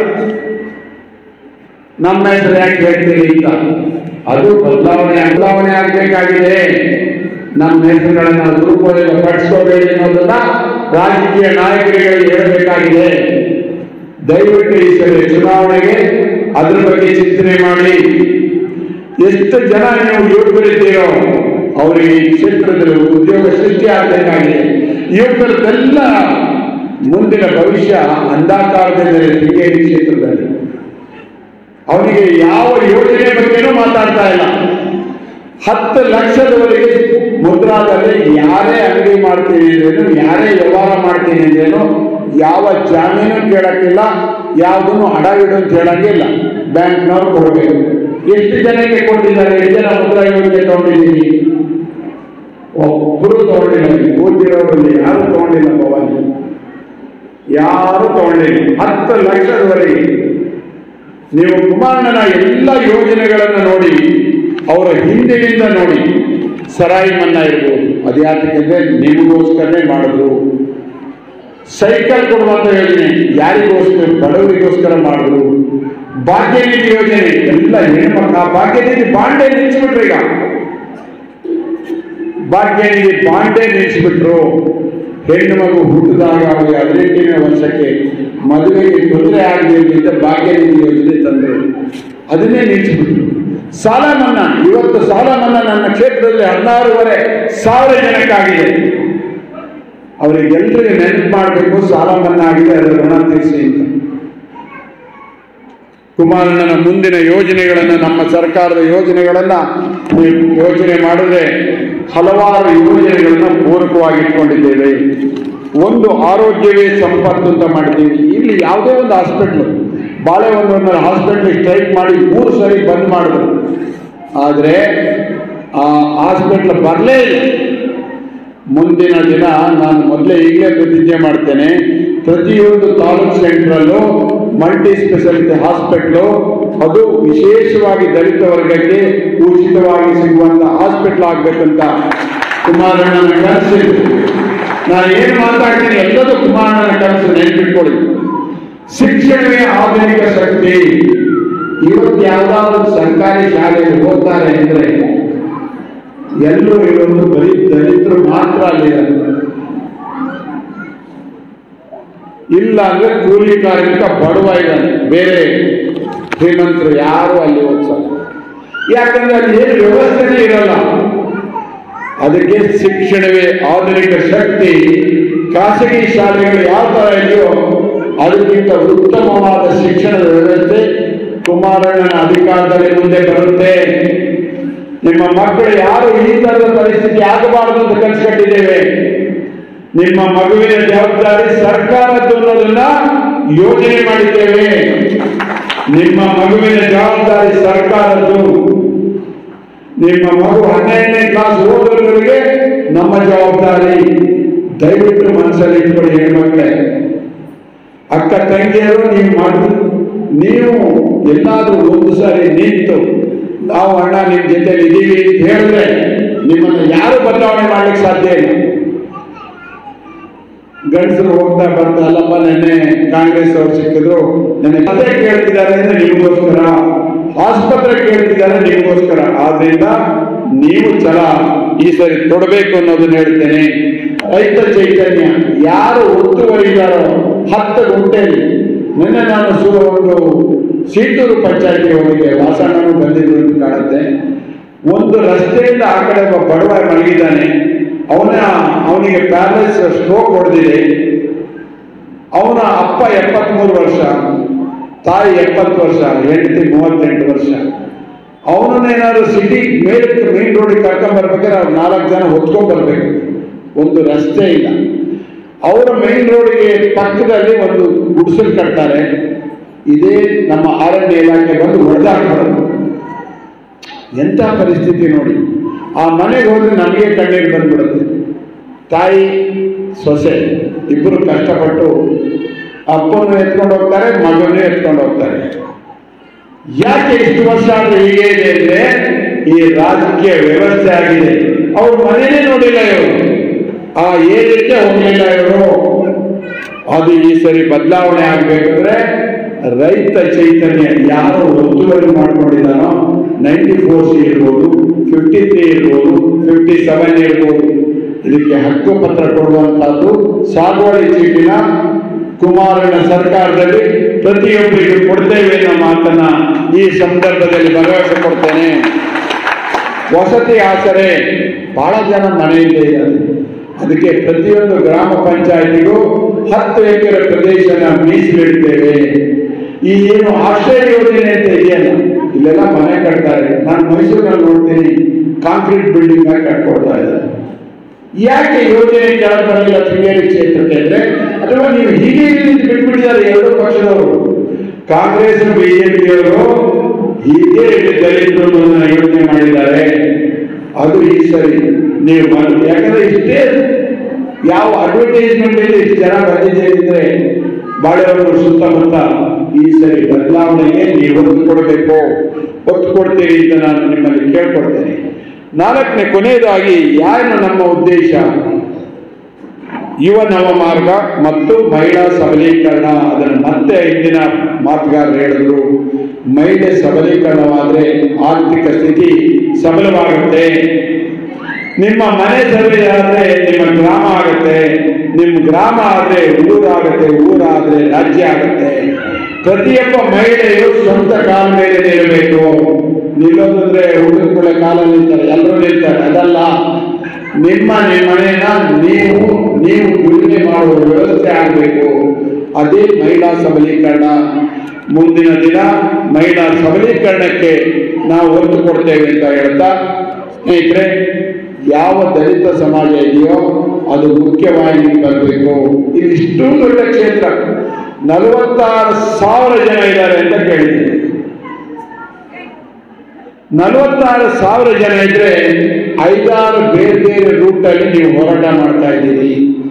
ನಮ್ಮ ಹೆಸರು ಯಾಕೆ ಹೇಳ್ತೀರಿ ಅಂತ ಅದು ಬದಲಾವಣೆ ಬದಲಾವಣೆ ಆಗಬೇಕಾಗಿದೆ ನಮ್ಮ ಹೆಸರುಗಳನ್ನ ದುರುಪಯೋಗ ಪಡಿಸ್ಕೋಬೇಡಿ ಅನ್ನೋದನ್ನ ರಾಜಕೀಯ ನಾಯಕರಿಗೆ ಹೇಳಬೇಕಾಗಿದೆ ದಯವಿಟ್ಟು ಈ ಸರಿ ಚುನಾವಣೆಗೆ ಅದ್ರ ಬಗ್ಗೆ ಚಿಂತನೆ ಮಾಡಿ ಎಷ್ಟು ಜನ ನೀವು ಯುವಕರಿದ್ದೀರೋ ಅವರಿಗೆ ಈ ಕ್ಷೇತ್ರದಲ್ಲಿ ಉದ್ಯೋಗ ಸೃಷ್ಟಿ ಆಗಬೇಕಾಗಿದೆ ಯುವಕರದೆಲ್ಲ ಮುಂದಿನ ಭವಿಷ್ಯ ಅಂಧಾಕಾರದಲ್ಲಿ ಶೃಂಗೇರಿ ಕ್ಷೇತ್ರದಲ್ಲಿ ಅವನಿಗೆ ಯಾವ ಯೋಜನೆ ಬಗ್ಗೆನೂ ಮಾತಾಡ್ತಾ ಇಲ್ಲ ಹತ್ತು ಲಕ್ಷದವರೆಗೆ ಮುದ್ರಾದಲ್ಲಿ ಯಾರೇ ಅಂಗಡಿ ಮಾಡ್ತೀನಿ ಅಂದ್ರೇನು ಯಾರೇ ವ್ಯವಹಾರ ಮಾಡ್ತೀನಿ ಅಂದ್ರೇನು ಯಾವ ಜಾಮೀನು ಕೇಳಕ್ಕಿಲ್ಲ ಯಾವುದನ್ನು ಅಡ ಇಡು ಅಂತ ಹೇಳಂಗಿಲ್ಲ ಬ್ಯಾಂಕ್ನವ್ರು ಕೊಡಬೇಕು ಎಷ್ಟು ಜನಕ್ಕೆ ಕೊಟ್ಟಿದ್ದಾರೆ ಎಷ್ಟು ಜನ ಮುದ್ರಾ ಯೋಜನೆ ತಗೊಂಡಿದ್ದೀವಿ ಒಬ್ಬರು ತಗೊಂಡಿಲ್ಲ ಕೂತಿರೋರಲ್ಲಿ ಯಾರು ತಗೊಂಡಿಲ್ಲ ಭವಾನಿ ಯಾರು ತಗೊಂಡಿಲ್ಲ ಹತ್ತು ಲಕ್ಷದವರೆಗೆ ನೀವು ಕುಮಾರಣ್ಣನ ಎಲ್ಲ ಯೋಜನೆಗಳನ್ನು ನೋಡಿ ಅವರ ಹಿಂದಿನಿಂದ ನೋಡಿ ಸರಾಯಿ ಮನ್ನಾ ಇರ್ಬೋದು ಅದ್ಯಾತಕ್ಕೆ ನಿಮಗೋಸ್ಕರನೇ ಮಾಡಿದ್ರು ಸೈಕಲ್ ಕೊಡುವಂತ ಯೋಜನೆ ಯಾರಿಗೋಸ್ಕರ ಬಡವರಿಗೋಸ್ಕರ ಮಾಡಿದ್ರು ಭಾಗ್ಯ ನಿಧಿ ಯೋಜನೆ ಎಲ್ಲ ಹೆಣ್ಮಕ್ಳು ಆ ಭಾಗ್ಯ ನಿಧಿ ಬಾಂಡೆ ನಿಲ್ಲಿಸ್ಬಿಟ್ರು ಈಗ ಭಾಗ್ಯ ನಿಧಿ ಬಾಂಡೆ ನಿಲ್ಲಿಸ್ಬಿಟ್ರು ಹೆಣ್ಣು ಮಗು ಹುಟ್ಟಿದಾಗ ಅವರಿಗೆ ಹದಿನೆಂಟನೇ ವರ್ಷಕ್ಕೆ ಮದುವೆಗೆ ತೊಂದರೆ ಆಗಲಿ ಅಂತ ಭಾಗ್ಯ ನಿಧಿ ಯೋಜನೆ ತಂದರು ಅದನ್ನೇ ನಿಲ್ಲಿಸ್ಬಿಟ್ರು ಸಾಲ ಮನ್ನಾ ಇವತ್ತು ಸಾಲ ಮನ್ನಾ ನನ್ನ ಕ್ಷೇತ್ರದಲ್ಲಿ ಹದಿನಾರೂವರೆ ಸಾವಿರ ಜನಕ್ಕಾಗಿದೆ ಅವರಿಗೆಲ್ಲರಿಗೆ ನೆನಪು ಮಾಡಬೇಕು ಸಾಲ ಮನ್ನಾ ಆಗಿದೆ ಅದರ ಋಣ ತೀರಿಸಿ ಅಂತ ಕುಮಾರಣ್ಣನ ಮುಂದಿನ ಯೋಜನೆಗಳನ್ನು ನಮ್ಮ ಸರ್ಕಾರದ ಯೋಜನೆಗಳನ್ನ ನೀವು ಯೋಚನೆ ಮಾಡಿದ್ರೆ ಹಲವಾರು ಯೋಜನೆಗಳನ್ನ ಪೂರಕವಾಗಿ ಇಟ್ಕೊಂಡಿದ್ದೇವೆ ಒಂದು ಆರೋಗ್ಯವೇ ಸಂಪತ್ತು ಅಂತ ಮಾಡಿದ್ದೀವಿ ಇಲ್ಲಿ ಯಾವುದೇ ಒಂದು ಹಾಸ್ಪಿಟ್ಲು ಬಾಳೆಹೊನ್ನೂರಿನ ಹಾಸ್ಪಿಟ್ಲ್ ಸ್ಟ್ರೈಕ್ ಮಾಡಿ ಮೂರು ಸರಿ ಬಂದ್ ಮಾಡಿದ್ರು ಆದರೆ ಆ ಹಾಸ್ಪಿಟ್ಲ್ ಬರಲೇ ಇಲ್ಲ ಮುಂದಿನ ದಿನ ನಾನು ಮೊದಲೇ ಈಗಲೇ ಪ್ರತಿಜ್ಞೆ ಮಾಡ್ತೇನೆ ಪ್ರತಿಯೊಂದು ತಾಲೂಕ್ ಸೆಂಟ್ರಲ್ಲೂ ಮಲ್ಟಿ ಸ್ಪೆಷಾಲಿಟಿ ಹಾಸ್ಪಿಟ್ಲು ಅದು ವಿಶೇಷವಾಗಿ ದಲಿತ ವರ್ಗಕ್ಕೆ ಉಚಿತವಾಗಿ ಸಿಗುವಂತ ಹಾಸ್ಪಿಟ್ಲ್ ಆಗ್ಬೇಕಂತ ಕುಮಾರಣ್ಣನ ಕನಸು ಇದು. ನಾನು ಏನು ಮಾತಾಡ್ತೀನಿ ಎಲ್ಲದೂ ಕುಮಾರಣ್ಣನ ಕನಸು ನೆನ್ಪಿಟ್ಕೊಳ್ಳಿ ಶಿಕ್ಷಣವೇ ಆಧುನಿಕ ಶಕ್ತಿ ಇವತ್ತು ಯಾವ್ದಾದ್ರು ಸರ್ಕಾರಿ ಶಾಲೆಗೆ ಹೋಗ್ತಾರೆ ಅಂದ್ರೆ ಎಲ್ಲರೂ ಇರೋದು ಬರೀ ದಲಿತರು ಮಾತ್ರ ಅಲ್ಲಿ ಇಲ್ಲ ಅಂದ್ರೆ ಕೂಲಿ ಕಾರ್ಮಿಕ ಬಡವ ಇದ್ದಾನೆ ಬೇರೆ ಶ್ರೀಮಂತರು ಯಾರು ಅಲ್ಲಿ ಓದ್ಸಲ್ಲ ಯಾಕಂದ್ರೆ ಅಲ್ಲಿ ಏನು ವ್ಯವಸ್ಥೆನೇ ಇರಲ್ಲ ಅದಕ್ಕೆ ಶಿಕ್ಷಣವೇ ಆಧುನಿಕ ಶಕ್ತಿ ಖಾಸಗಿ ಶಾಲೆಗಳು ಯಾವ ತರ ಇದೆಯೋ ಅದಕ್ಕಿಂತ ಉತ್ತಮವಾದ ಶಿಕ್ಷಣದ ವ್ಯವಸ್ಥೆ ಕುಮಾರಣ್ಣನ ಅಧಿಕಾರದಲ್ಲಿ ಮುಂದೆ ಬರುತ್ತೆ ನಿಮ್ಮ ಮಕ್ಕಳು ಯಾರು ಈ ತರದ ಪರಿಸ್ಥಿತಿ ಆಗಬಾರದು ಅಂತ ಕಲಿಸ್ಕೊಂಡಿದ್ದೇವೆ ನಿಮ್ಮ ಮಗುವಿನ ಜವಾಬ್ದಾರಿ ಸರ್ಕಾರದ್ದು ಅನ್ನೋದನ್ನ ಯೋಜನೆ ಮಾಡಿದ್ದೇವೆ ನಿಮ್ಮ ಮಗುವಿನ ಜವಾಬ್ದಾರಿ ಸರ್ಕಾರದ್ದು ನಿಮ್ಮ ಮಗು ಹನ್ನೆರಡನೇ ಕ್ಲಾಸ್ ಓದೋರಿಗೆ ನಮ್ಮ ಜವಾಬ್ದಾರಿ ದಯವಿಟ್ಟು ಮನಸ್ಸಲ್ಲಿ ಇಟ್ಕೊಳ್ಳಿ ಹೆಣ್ಮಕ್ಳೇ ಅಕ್ಕ ತಂಗಿಯರು ನೀವು ಮಾಡಿ ನೀವು ಎಲ್ಲಾದ್ರೂ ಒಂದು ಸಾರಿ ನಿಂತು ನಾವು ಅಣ್ಣ ನಿಮ್ಮ ಜೊತೆಲಿ ಇದ್ದೀವಿ ಅಂತ ಹೇಳಿದ್ರೆ ನಿಮ್ಮನ್ನು ಯಾರು ಬದಲಾವಣೆ ಮಾಡ್ಲಿಕ್ಕೆ ಸಾಧ್ಯ ಇಲ್ಲ ಗಂಡಸರು ಹೋಗ್ತಾ ಬರ್ತಾ ಅಲ್ಲಪ್ಪ ನೆನ್ನೆ ಕಾಂಗ್ರೆಸ್ ಅವ್ರು ಸಿಕ್ಕಿದ್ರು ನೆನ್ನೆ ಅದೇ ಕೇಳ್ತಿದ್ದಾರೆ ಅಂದ್ರೆ ನಿಮಗೋಸ್ಕರ ಆಸ್ಪತ್ರೆ ಕೇಳ್ತಿದ್ದಾರೆ ನಿಮಗೋಸ್ಕರ ಆದ್ರಿಂದ ನೀವು ಛಲ ಈ ಸರಿ ಕೊಡಬೇಕು ಅನ್ನೋದನ್ನ ಹೇಳ್ತೇನೆ ರೈತ ಚೈತನ್ಯ ಯಾರು ಒತ್ತುವರಿದಾರೋ ಹತ್ತು ಗುಂಟೆಯಲ್ಲಿ ನಿನ್ನೆ ನಾನು ಸು ಒಂದು ಸೀತೂರು ಪಂಚಾಯತ್ಗೆ ಹೋಗಿದ್ದೆ ವಾಸಣ್ಣನು ಬಂದಿದ್ರು ಅಂತ ಕಾಣುತ್ತೆ ಒಂದು ರಸ್ತೆಯಿಂದ ಆ ಕಡೆ ಒಬ್ಬ ಬಡವ ಮಲಗಿದ್ದಾನೆ ಅವನ ಅವನಿಗೆ ಪ್ಯಾರಲೈಸ್ ಸ್ಟ್ರೋಕ್ ಹೊಡೆದಿದೆ ಅವನ ಅಪ್ಪ ಎಪ್ಪತ್ಮೂರು ವರ್ಷ ತಾಯಿ ಎಪ್ಪತ್ತು ವರ್ಷ ಹೆಂಡತಿ ಮೂವತ್ತೆಂಟು ವರ್ಷ ಅವನನ್ನೇನಾದ್ರು ಸಿಟಿ ಮೇಲಕ್ಕೆ ಮೇನ್ ರೋಡಿಗೆ ಕರ್ಕೊಂಡ್ ಬರ್ಬೇಕಾದ್ರೆ ಅವ್ರು ನಾಲ್ಕು ಜನ ಹೊತ್ಕೊಂಡ್ ಬರ್ಬೇಕು ಒಂದು ರಸ್ತೆ ಇಲ್ಲ ಅವರ ಮೇನ್ ರೋಡಿಗೆ ಪಕ್ಕದಲ್ಲಿ ಒಂದು ಗುಡಿಸಲು ಕಟ್ತಾರೆ ಇದೇ ನಮ್ಮ ಅರಣ್ಯ ಇಲಾಖೆ ಬಂದು ಹೊಡೆದಾಕ್ಬಾರ್ದು ಎಂಥ ಪರಿಸ್ಥಿತಿ ನೋಡಿ ಆ ಮನೆಗೆ ಹೋದ್ರೆ ನಮಗೆ ಕಣ್ಣೀರು ಬಂದ್ಬಿಡುತ್ತೆ ತಾಯಿ ಸೊಸೆ ಇಬ್ಬರು ಕಷ್ಟಪಟ್ಟು ಅಪ್ಪನೂ ಎತ್ಕೊಂಡು ಹೋಗ್ತಾರೆ ಮಗನೂ ಎತ್ಕೊಂಡು ಹೋಗ್ತಾರೆ ಯಾಕೆ ಇಷ್ಟು ವರ್ಷ ಆದ್ರೂ ಹೀಗೆ ಇದೆ ಅಂದ್ರೆ ಈ ರಾಜಕೀಯ ವ್ಯವಸ್ಥೆ ಆಗಿದೆ ಅವ್ರ ಮನೇನೆ ನೋಡಿಲ್ಲ ಇವರು ಆ ಏರಿಯಾಕ್ಕೆ ಹೋಗ್ಲಿಲ್ಲ ಇವರು ಅದು ಈ ಸರಿ ಬದಲಾವಣೆ ಆಗ್ಬೇಕಂದ್ರೆ ರೈತ ಚೈತನ್ಯ ಯಾರು ಒತ್ತುವರಿ ಮಾಡ್ಕೊಂಡಿದ್ದಾನೋ ನೈಂಟಿ ಫೋರ್ ಸಿ ಇರ್ಬೋದು ಫಿಫ್ಟಿ ತ್ರೀ ಇರ್ಬೋದು ಫಿಫ್ಟಿ ಸೆವೆನ್ ಇರ್ಬೋದು ಇದಕ್ಕೆ ಹಕ್ಕು ಪತ್ರ ಕೊಡುವಂತಹದ್ದು ಸಾಗುವಳಿ ಚೀಟಿನ ಕುಮಾರನ ಸರ್ಕಾರದಲ್ಲಿ ಪ್ರತಿಯೊಬ್ಬರಿಗೂ ಕೊಡ್ತೇವೆ ಅನ್ನೋ ಮಾತನ್ನ ಈ ಸಂದರ್ಭದಲ್ಲಿ ಭರವಸೆ ಕೊಡ್ತೇನೆ ವಸತಿ ಆಸರೆ ಬಹಳ ಜನ ಮನೆಯಿಂದ ಇದ್ದಾರೆ ಅದಕ್ಕೆ ಪ್ರತಿಯೊಂದು ಗ್ರಾಮ ಪಂಚಾಯತಿಗೂ ಹತ್ತು ಎಕರೆ ಪ್ರದೇಶನ ಮೀಸಲಿಡ್ತೇವೆ ಈ ಏನು ಆಶ್ರಯ ಯೋಜನೆ ಅಂತ ಇದೆಯಲ್ಲ ಇಲ್ಲೆಲ್ಲ ಮನೆ ಕಟ್ತಾರೆ ನಾನು ಮೈಸೂರಿನಲ್ಲಿ ನೋಡ್ತೀನಿ ಕಾಂಕ್ರೀಟ್ ಬಿಲ್ಡಿಂಗ್ ಆಗಿ ಕಟ್ಕೊಡ್ತಾ ಇದ್ದಾರೆ ಯಾಕೆ ಯೋಜನೆ ಕೆಳಗೆ ಬರಲಿಲ್ಲ ಶೃಂಗೇರಿ ಕ್ಷೇತ್ರಕ್ಕೆ ಅಂದ್ರೆ ಅಥವಾ ನೀವು ಹೀಗೆ ನಿಂತು ಬಿಟ್ಬಿಟ್ಟಿದ್ದಾರೆ ಎರಡು ಪಕ್ಷದವರು ಕಾಂಗ್ರೆಸ್ ಬಿಜೆಪಿಯವರು ಹೀಗೆ ದಲಿತರು ಯೋಜನೆ ಮಾಡಿದ್ದಾರೆ ಅದು ಈ ಸರಿ ನೀವು ಮಾಡಿ ಯಾಕಂದ್ರೆ ಇಷ್ಟೇ ಯಾವ ಅಡ್ವರ್ಟೈಸ್ಮೆಂಟ್ ಅಲ್ಲಿ ಇಷ್ಟು ಜನ ಬಂದಿದೆ ಅಂದ್ರೆ ಬಾಳೆಹೊನ್ನೂರು ಸುತ್ತಮುತ್ತ ಈ ಸರಿ ಬದಲಾವಣೆಗೆ ನೀವು ಒತ್ತು ಕೊಡಬೇಕು ಒತ್ತು ಕೊಡ್ತೀರಿ ಅಂತ ನಾನು ನಿಮ್ಮಲ್ಲಿ ಕೇಳ್ಕೊಡ್ತೇನೆ ನಾಲ್ಕನೇ ಕೊನೆಯದಾಗಿ ಯಾರು ನಮ್ಮ ಉದ್ದೇಶ ಯುವ ನವ ಮಾರ್ಗ ಮತ್ತು ಮಹಿಳಾ ಸಬಲೀಕರಣ ಅದನ್ನು ಮತ್ತೆ ಇಂದಿನ ಮಾತುಗಾರರು ಹೇಳಿದ್ರು ಮಹಿಳೆ ಸಬಲೀಕರಣವಾದ್ರೆ ಆರ್ಥಿಕ ಸ್ಥಿತಿ ಸಬಲವಾಗುತ್ತೆ ನಿಮ್ಮ ಮನೆ ಸಭೆ ಆದ್ರೆ ನಿಮ್ಮ ಗ್ರಾಮ ಆಗುತ್ತೆ ನಿಮ್ಮ ಗ್ರಾಮ ಆದ್ರೆ ಊರಾಗುತ್ತೆ ಊರಾದ್ರೆ ರಾಜ್ಯ ಆಗುತ್ತೆ ಪ್ರತಿಯೊಬ್ಬ ಮಹಿಳೆಯು ಸ್ವಂತ ಕಾಲ ಮೇಲೆ ನಿಲ್ಲಬೇಕು ನಿಲ್ಲೋದಂದ್ರೆ ಹುಡುಗಗಳ ಕಾಲ ನಿಲ್ತಾರೆ ಎಲ್ಲರೂ ನಿಲ್ತಾರೆ ಅದಲ್ಲ ನಿಮ್ಮ ನಿಮ್ಮ ಮನೆಯನ್ನ ನೀವು ನೀವು ದುಡಿಮೆ ಮಾಡುವ ವ್ಯವಸ್ಥೆ ಆಗಬೇಕು ಅದೇ ಮಹಿಳಾ ಸಬಲೀಕರಣ ಮುಂದಿನ ದಿನ ಮಹಿಳಾ ಸಬಲೀಕರಣಕ್ಕೆ ನಾವು ಒತ್ತು ಕೊಡ್ತೇವೆ ಅಂತ ಹೇಳ್ತಾ ಸ್ನೇಹಿತರೆ ಯಾವ ದಲಿತ ಸಮಾಜ ಇದೆಯೋ ಅದು ಮುಖ್ಯವಾಹಿನಿಗೆ ಬರಬೇಕು ಇದು ಇಷ್ಟು ದೊಡ್ಡ ಕ್ಷೇತ್ರ ನಲವತ್ತಾರು ಸಾವಿರ ಜನ ಇದ್ದಾರೆ ಅಂತ ಕೇಳಿದ್ದೀನಿ ನಲವತ್ತಾರು ಸಾವಿರ ಜನ ಇದ್ರೆ ಐದಾರು ಬೇರೆ ಬೇರೆ ರೂಟ್ ಅಲ್ಲಿ ನೀವು ಹೋರಾಟ ಮಾಡ್ತಾ ಇದ್ದೀರಿ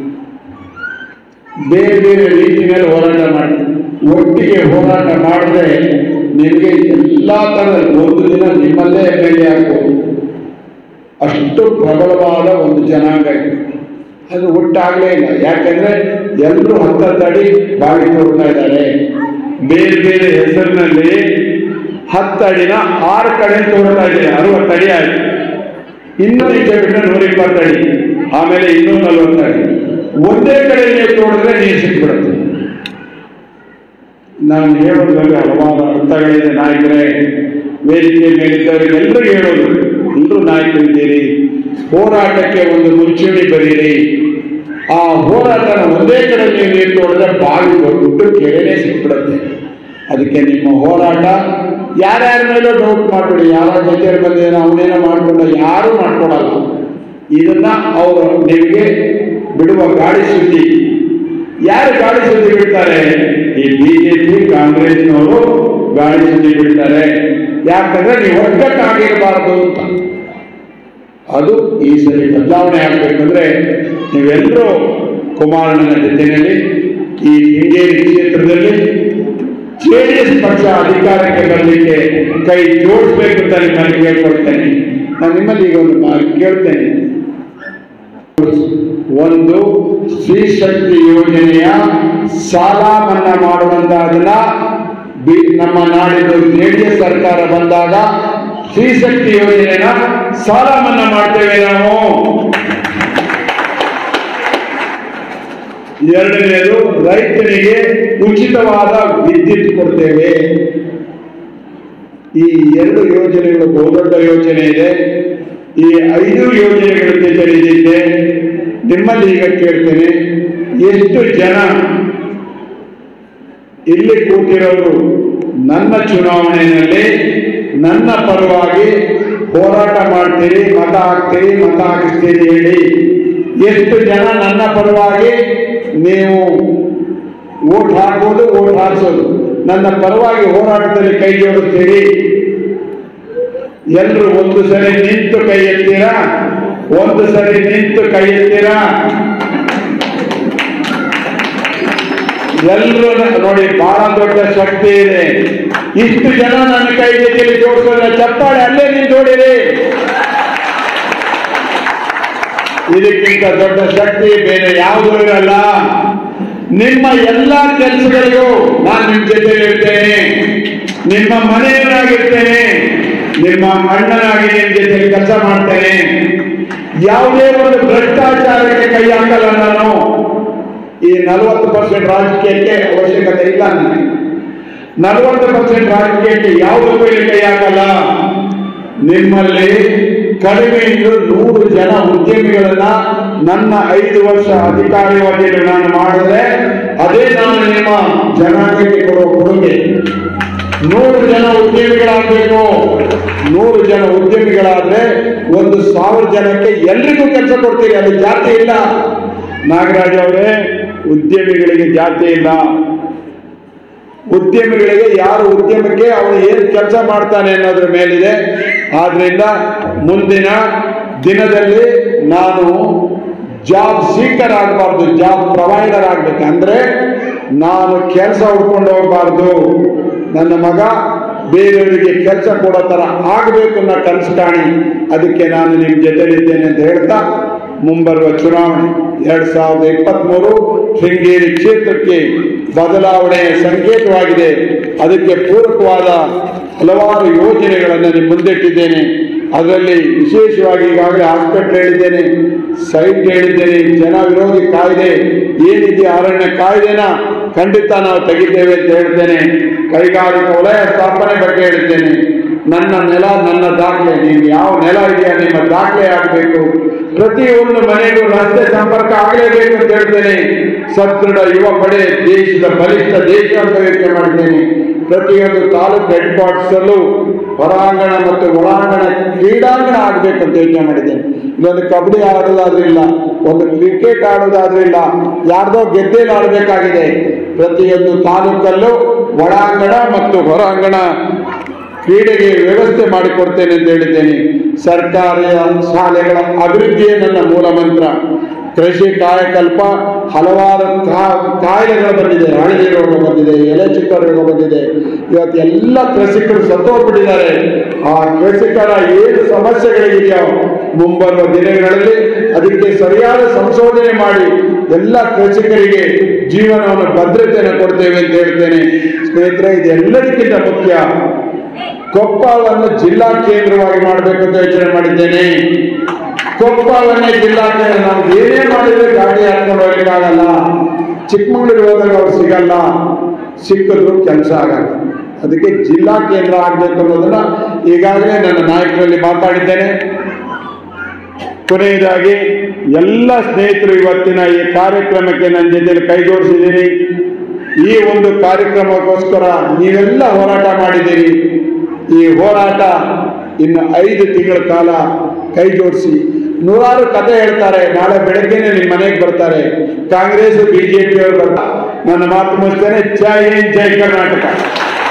ಬೇರೆ ಬೇರೆ ರೀತಿಯಲ್ಲಿ ಹೋರಾಟ ಮಾಡಿ ಒಟ್ಟಿಗೆ ಹೋರಾಟ ಮಾಡಿದ್ರೆ ನಿಮಗೆ ಎಲ್ಲಾ ತರದ ಒಂದು ದಿನ ನಿಮ್ಮಲ್ಲೇ ಎಮ್ ಎಲ್ ಎ ಆಗ್ಬೋದು ಅಷ್ಟು ಪ್ರಬಲವಾದ ಒಂದು ಜನಾಂಗ ಇದು ಅದು ಒಟ್ಟಾಗಲೇ ಇಲ್ಲ ಯಾಕಂದ್ರೆ ಎಲ್ಲರೂ ಹತ್ತಡಿ ಬಾಗಿ ತೋರ್ತಾ ಇದ್ದಾರೆ ಬೇರೆ ಬೇರೆ ಹೆಸರಿನಲ್ಲಿ ಹತ್ತಡಿನ ಆರು ಕಡೆ ತೋರ್ತಾ ಇದ್ದಾರೆ ಅರವತ್ತು ಅಡಿ ಆಯ್ತು ಇನ್ನೂ ನಿಜ ಬಿಟ್ಟರೆ ನೂರ ಇಪ್ಪತ್ತು ಅಡಿ ಆಮೇಲೆ ಇನ್ನೂ ನಲವತ್ತು ಅಡಿ ಒಂದೇ ಕಡೆ ನೀವು ತೋಡಿದ್ರೆ ನೀರು ಸಿಕ್ಬಿಡುತ್ತೆ ನಾನು ಹೇಳೋದ್ರಲ್ಲಿ ಹಲವಾರು ಅರ್ಥಗಳಿದೆ ನಾಯಕರೇ ವೇದಿಕೆ ಮೇಲಿದ್ದವರಿಗೆ ಎಲ್ಲರೂ ಹೇಳೋದು ಎಲ್ಲರೂ ನಾಯಕರಿದ್ದೀರಿ ಹೋರಾಟಕ್ಕೆ ಒಂದು ಮುಂಚೂಣಿ ಬರೀರಿ ಆ ಹೋರಾಟನ ಒಂದೇ ಕಡೆ ನೀವು ನೀರು ತೋಡಿದ್ರೆ ಬಾವಿ ದೊಡ್ಡ ಕೆರೆನೇ ಸಿಕ್ಬಿಡುತ್ತೆ ಅದಕ್ಕೆ ನಿಮ್ಮ ಹೋರಾಟ ಯಾರ್ಯಾರ ಮೇಲೂ ಡೌಟ್ ಮಾಡಬೇಡಿ ಯಾರ ಜೊತೆ ಬಂದೇನೋ ಅವನೇನೋ ಮಾಡ್ಕೊಂಡ ಯಾರೂ ಮಾಡ್ಕೊಡಲ್ಲ ಇದನ್ನ ಅವರು ನಿಮಗೆ ಬಿಡುವ ಗಾಳಿ ಸುದ್ದಿ ಯಾರು ಗಾಳಿ ಸುದ್ದಿ ಬಿಡ್ತಾರೆ ಈ ಬಿಜೆಪಿ ಕಾಂಗ್ರೆಸ್ನವರು ಗಾಳಿ ಸುದ್ದಿ ಬಿಡ್ತಾರೆ ಯಾಕಂದ್ರೆ ನೀವು ಒಗ್ಗಟ್ಟಾಗಿರಬಾರದು ಅಂತ ಅದು ಈ ಸರಿ ಬದಲಾವಣೆ ಆಗ್ಬೇಕಂದ್ರೆ ನೀವೆಲ್ಲರೂ ಕುಮಾರಣ್ಣನ ಜೊತೆಯಲ್ಲಿ ಈ ಶೃಂಗೇರಿ ಕ್ಷೇತ್ರದಲ್ಲಿ ಜೆಡಿಎಸ್ ಪಕ್ಷ ಅಧಿಕಾರಕ್ಕೆ ಬರಲಿಕ್ಕೆ ಕೈ ಜೋಡಿಸ್ಬೇಕು ಅಂತ ನಿಮ್ಮಲ್ಲಿ ಕೇಳ್ಕೊಳ್ತೇನೆ ನಾನು ನಿಮ್ಮಲ್ಲಿ ಈಗ ಒಂದು ಮಾತು ಕೇಳ್ತೇನೆ ಒಂದು ಸ್ತ್ರೀ ಶಕ್ತಿ ಯೋಜನೆಯ ಸಾಲ ಮನ್ನಾ ಮಾಡುವಂತಹದನ್ನ ಬಿ- ನಮ್ಮ ನಾಡಿದ್ದು ಜೆಡಿಎಸ್ ಸರ್ಕಾರ ಬಂದಾಗ ಸ್ತ್ರೀ ಶಕ್ತಿ ಯೋಜನೆನ ಸಾಲ ಮನ್ನಾ ಮಾಡ್ತೇವೆ ನಾವು ಎರಡನೆಯದು ರೈತನಿಗೆ ಉಚಿತವಾದ ವಿದ್ಯುತ್ ಕೊಡ್ತೇವೆ ಈ ಎರಡು ಯೋಜನೆಗಳು ಬಹುದೊಡ್ಡ ಯೋಜನೆ ಇದೆ ಈ ಐದು ಯೋಜನೆಗಳ ಜೊತೆಲಿದೆ ನಿಮ್ಮಲ್ಲಿ ಈಗ ಕೇಳ್ತೇನೆ ಎಷ್ಟು ಜನ ಇಲ್ಲಿ ಕೂತಿರೋರು ನನ್ನ ಚುನಾವಣೆಯಲ್ಲಿ ನನ್ನ ಪರವಾಗಿ ಹೋರಾಟ ಮಾಡ್ತೀರಿ ಮತ ಹಾಕ್ತೀರಿ ಮತ ಹಾಕಿಸ್ತೀರಿ ಹೇಳಿ ಎಷ್ಟು ಜನ ನನ್ನ ಪರವಾಗಿ ನೀವು ಓಟ್ ಹಾಕೋದು ಓಟ್ ಹಾಕ್ಸೋದು ನನ್ನ ಪರವಾಗಿ ಹೋರಾಟದಲ್ಲಿ ಕೈ ಜೋಡಿಸ್ತೀರಿ ಎಲ್ಲರೂ ಒಂದು ಸರಿ ನಿಂತು ಕೈ ಎತ್ತೀರಾ ಒಂದು ಸರಿ ನಿಂತು ಕೈ ಎತ್ತೀರಾ ಎಲ್ಲರೂ ನೋಡಿ ಬಹಳ ದೊಡ್ಡ ಶಕ್ತಿ ಇದೆ ಇಷ್ಟು ಜನ ನನ್ನ ಕೈ ಜೊತೆಲಿ ಜೋಡಿಸೋದ್ರ ಚಪ್ಪಾಳೆ ಅಲ್ಲೇ ನೀವು ಜೋಡಿರಿ ಇದಕ್ಕಿಂತ ದೊಡ್ಡ ಶಕ್ತಿ ಬೇರೆ ಯಾವುದೂ ಇರಲ್ಲ ನಿಮ್ಮ ಎಲ್ಲ ಕೆಲಸಗಳಿಗೂ ನಾನು ನಿಮ್ಮ ಜೊತೆಲಿ ಇರ್ತೇನೆ ನಿಮ್ಮ ಮನೆಯವರಾಗಿರ್ತೇನೆ ನಿಮ್ಮ ಅಣ್ಣನಾಗಿ ನಿಮ್ಮ ಜೊತೆ ಕೆಲಸ ಮಾಡ್ತೇನೆ ಯಾವುದೇ ಒಂದು ಭ್ರಷ್ಟಾಚಾರಕ್ಕೆ ಕೈ ಹಾಕಲ್ಲ ನಾನು ಈ ನಲವತ್ತು ಪರ್ಸೆಂಟ್ ರಾಜಕೀಯಕ್ಕೆ ಅವಶ್ಯಕತೆ ಇಲ್ಲ ನನಗೆ ನಲವತ್ತು ಪರ್ಸೆಂಟ್ ರಾಜಕೀಯಕ್ಕೆ ಯಾವುದಕ್ಕೂ ಇಲ್ಲಿ ಕೈ ಹಾಕಲ್ಲ ನಿಮ್ಮಲ್ಲಿ ಕಡಿಮೆ ಇದ್ರು ನೂರು ಜನ ಉದ್ಯಮಿಗಳನ್ನ ನನ್ನ ಐದು ವರ್ಷ ಅಧಿಕಾರಿಯಾಗಿ ನಾನು ಮಾಡಿದ್ರೆ ಅದೇ ನಾನು ನಿಮ್ಮ ಜನಾಂಗಕ್ಕೆ ಕೊಡುವ ಕೊಡುಗೆ ನೂರು ಜನ ಉದ್ಯಮಿಗಳಾಗಬೇಕು ನೂರು ಜನ ಉದ್ಯಮಿಗಳಾದ್ರೆ ಒಂದು ಸಾವಿರ ಜನಕ್ಕೆ ಎಲ್ರಿಗೂ ಕೆಲಸ ಕೊಡ್ತೀರಿ ಅದು ಜಾತಿ ಇಲ್ಲ ನಾಗರಾಜ್ ಅವರೇ ಉದ್ಯಮಿಗಳಿಗೆ ಜಾತಿ ಇಲ್ಲ ಉದ್ಯಮಿಗಳಿಗೆ ಯಾರು ಉದ್ಯಮಕ್ಕೆ ಅವನು ಏನು ಕೆಲಸ ಮಾಡ್ತಾನೆ ಅನ್ನೋದ್ರ ಮೇಲಿದೆ ಆದ್ರಿಂದ ಮುಂದಿನ ದಿನದಲ್ಲಿ ನಾನು ಜಾಬ್ ಸೀಕರ್ ಆಗಬಾರ್ದು ಜಾಬ್ ಪ್ರೊವೈಡರ್ ಆಗ್ಬೇಕು ಅಂದ್ರೆ ನಾನು ಕೆಲಸ ಹುಡ್ಕೊಂಡು ಹೋಗಬಾರ್ದು ನನ್ನ ಮಗ ಬೇರೆಯವರಿಗೆ ಕೆಲಸ ಕೊಡೋ ತರ ಆಗಬೇಕು ಅನ್ನೋ ಕನಸು ಕಾಣಿ ಅದಕ್ಕೆ ನಾನು ನಿಮ್ಮ ಜೊತೆಲಿದ್ದೇನೆ ಅಂತ ಹೇಳ್ತಾ ಮುಂಬರುವ ಚುನಾವಣೆ ಎರಡ್ ಸಾವಿರದ ಇಪ್ಪತ್ಮೂರು ಶೃಂಗೇರಿ ಕ್ಷೇತ್ರಕ್ಕೆ ಬದಲಾವಣೆಯ ಸಂಕೇತವಾಗಿದೆ ಅದಕ್ಕೆ ಪೂರಕವಾದ ಹಲವಾರು ಯೋಜನೆಗಳನ್ನು ನಿಮ್ಮ ಮುಂದಿಟ್ಟಿದ್ದೇನೆ ಅದರಲ್ಲಿ ವಿಶೇಷವಾಗಿ ಈಗಾಗಲೇ ಹಾಸ್ಪಿಟಲ್ ಹೇಳಿದ್ದೇನೆ ಸೈಟ್ ಹೇಳಿದ್ದೇನೆ ಜನ ವಿರೋಧಿ ಕಾಯ್ದೆ ಏನಿದೆ ಅರಣ್ಯ ಕಾಯ್ದೆನ ಖಂಡಿತ ನಾವು ತೆಗಿದ್ದೇವೆ ಅಂತ ಹೇಳ್ತೇನೆ ಕೈಗಾರಿಕಾ ವಲಯ ಸ್ಥಾಪನೆ ಬಗ್ಗೆ ಹೇಳ್ತೇನೆ ನನ್ನ ನೆಲ ನನ್ನ ದಾಖಲೆ ನೀವು ಯಾವ ನೆಲ ಇದೆಯಾ ನಿಮ್ಮ ದಾಖಲೆ ಆಗಬೇಕು ಪ್ರತಿಯೊಂದು ಮನೆಗೂ ರಸ್ತೆ ಸಂಪರ್ಕ ಆಗಲೇಬೇಕು ಅಂತ ಹೇಳ್ತೇನೆ ಸದೃಢ ಯುವ ಪಡೆ ದೇಶದ ಬಲಿಷ್ಠ ದೇಶ ಅಂತ ಯೋಚನೆ ಮಾಡಿದ್ದೇನೆ ಪ್ರತಿಯೊಂದು ತಾಲೂಕು ಹೆಡ್ ಕ್ವಾರ್ಟರ್ಸ್ ಅಲ್ಲೂ ಹೊರಾಂಗಣ ಮತ್ತು ಒಳಾಂಗಣ ಕ್ರೀಡಾಂಗಣ ಆಗ್ಬೇಕಂತ ಯೋಚನೆ ಮಾಡಿದ್ದೇನೆ ಇಲ್ಲೊಂದು ಕಬಡ್ಡಿ ಆಡೋದಾದ್ರೂ ಇಲ್ಲ ಒಂದು ಕ್ರಿಕೆಟ್ ಆಡೋದಾದ್ರೂ ಇಲ್ಲ ಯಾರ್ದೋ ಗೆದ್ದೇಲಿ ಆಡಬೇಕಾಗಿದೆ ಪ್ರತಿಯೊಂದು ತಾಲೂಕಲ್ಲೂ ಒಳಾಂಗಣ ಮತ್ತು ಹೊರಾಂಗಣ ಕ್ರೀಡೆಗೆ ವ್ಯವಸ್ಥೆ ಮಾಡಿಕೊಡ್ತೇನೆ ಅಂತ ಹೇಳಿದ್ದೇನೆ ಸರ್ಕಾರಿ ಶಾಲೆಗಳ ಅಭಿವೃದ್ಧಿಯೇ ನನ್ನ ಮೂಲ ಮಂತ್ರ ಕೃಷಿ ಕಾಯಕಲ್ಪ ಹಲವಾರು ಕಾ- ಕಾಯಿಲೆಗಳು ಬಂದಿದೆ ಹಳದಿ ರೋಗ ಬಂದಿದೆ ಎಲೆ ಚುಕ್ಕ ರೋಗ ಬಂದಿದೆ ಇವತ್ತು ಎಲ್ಲ ಕೃಷಿಕರು ಸತ್ತೋಗ್ಬಿಟ್ಟಿದ್ದಾರೆ ಆ ಕೃಷಿಕರ ಏನು ಸಮಸ್ಯೆಗಳಿದೆಯೋ ಮುಂಬರುವ ದಿನಗಳಲ್ಲಿ ಅದಕ್ಕೆ ಸರಿಯಾದ ಸಂಶೋಧನೆ ಮಾಡಿ ಎಲ್ಲ ಕೃಷಿಕರಿಗೆ ಜೀವನವನ್ನು ಭದ್ರತೆಯನ್ನು ಕೊಡ್ತೇವೆ ಅಂತ ಹೇಳ್ತೇನೆ ಸ್ನೇಹಿತರೆ ಇದೆಲ್ಲದಕ್ಕಿಂತ ಮುಖ್ಯ ಕೊಪ್ಪವನ್ನು ಜಿಲ್ಲಾ ಕೇಂದ್ರವಾಗಿ ಮಾಡಬೇಕು ಅಂತ ಯೋಚನೆ ಮಾಡಿದ್ದೇನೆ ಕೊಪ್ಪವನ್ನೇ ಜಿಲ್ಲಾ ಕೇಂದ್ರ ನಾವು ಏನೇ ಮಾಡಿದ್ರೆ ಗಾಡಿ ಹಾಕೊಂಡು ಹೋಗ್ಲಿಕ್ಕಾಗಲ್ಲ ಚಿಕ್ಕಮಗಳೂರಿಗೆ ಹೋದಾಗ ಅವ್ರು ಸಿಗಲ್ಲ ಸಿಕ್ಕಿದ್ರು ಕೆಲಸ ಆಗಲ್ಲ ಅದಕ್ಕೆ ಜಿಲ್ಲಾ ಕೇಂದ್ರ ಆಗ್ಬೇಕು ಅನ್ನೋದನ್ನ ಈಗಾಗಲೇ ನನ್ನ ನಾಯಕರಲ್ಲಿ ಮಾತಾಡಿದ್ದೇನೆ ಕೊನೆಯದಾಗಿ ಎಲ್ಲ ಸ್ನೇಹಿತರು ಇವತ್ತಿನ ಈ ಕಾರ್ಯಕ್ರಮಕ್ಕೆ ನನ್ನ ಜೊತೆಲಿ ಕೈ ಜೋಡಿಸಿದ್ದೀರಿ ಈ ಒಂದು ಕಾರ್ಯಕ್ರಮಕ್ಕೋಸ್ಕರ ನೀವೆಲ್ಲ ಹೋರಾಟ ಮಾಡಿದ್ದೀರಿ ಈ ಹೋರಾಟ ಇನ್ನು ಐದು ತಿಂಗಳ ಕಾಲ ಕೈ ಜೋಡಿಸಿ ನೂರಾರು ಕತೆ ಹೇಳ್ತಾರೆ ನಾಳೆ ಬೆಳಗ್ಗೆನೆ ನಿಮ್ಮ ಮನೆಗೆ ಬರ್ತಾರೆ ಕಾಂಗ್ರೆಸ್ ಬಿಜೆಪಿ ಅವರು ಬರ್ತಾರೆ ನನ್ನ ಮಾತು ಮುಗಿಸ್ತೇನೆ ಜೈ ಹಿಂದ್ ಜೈ ಕರ್ನಾಟಕ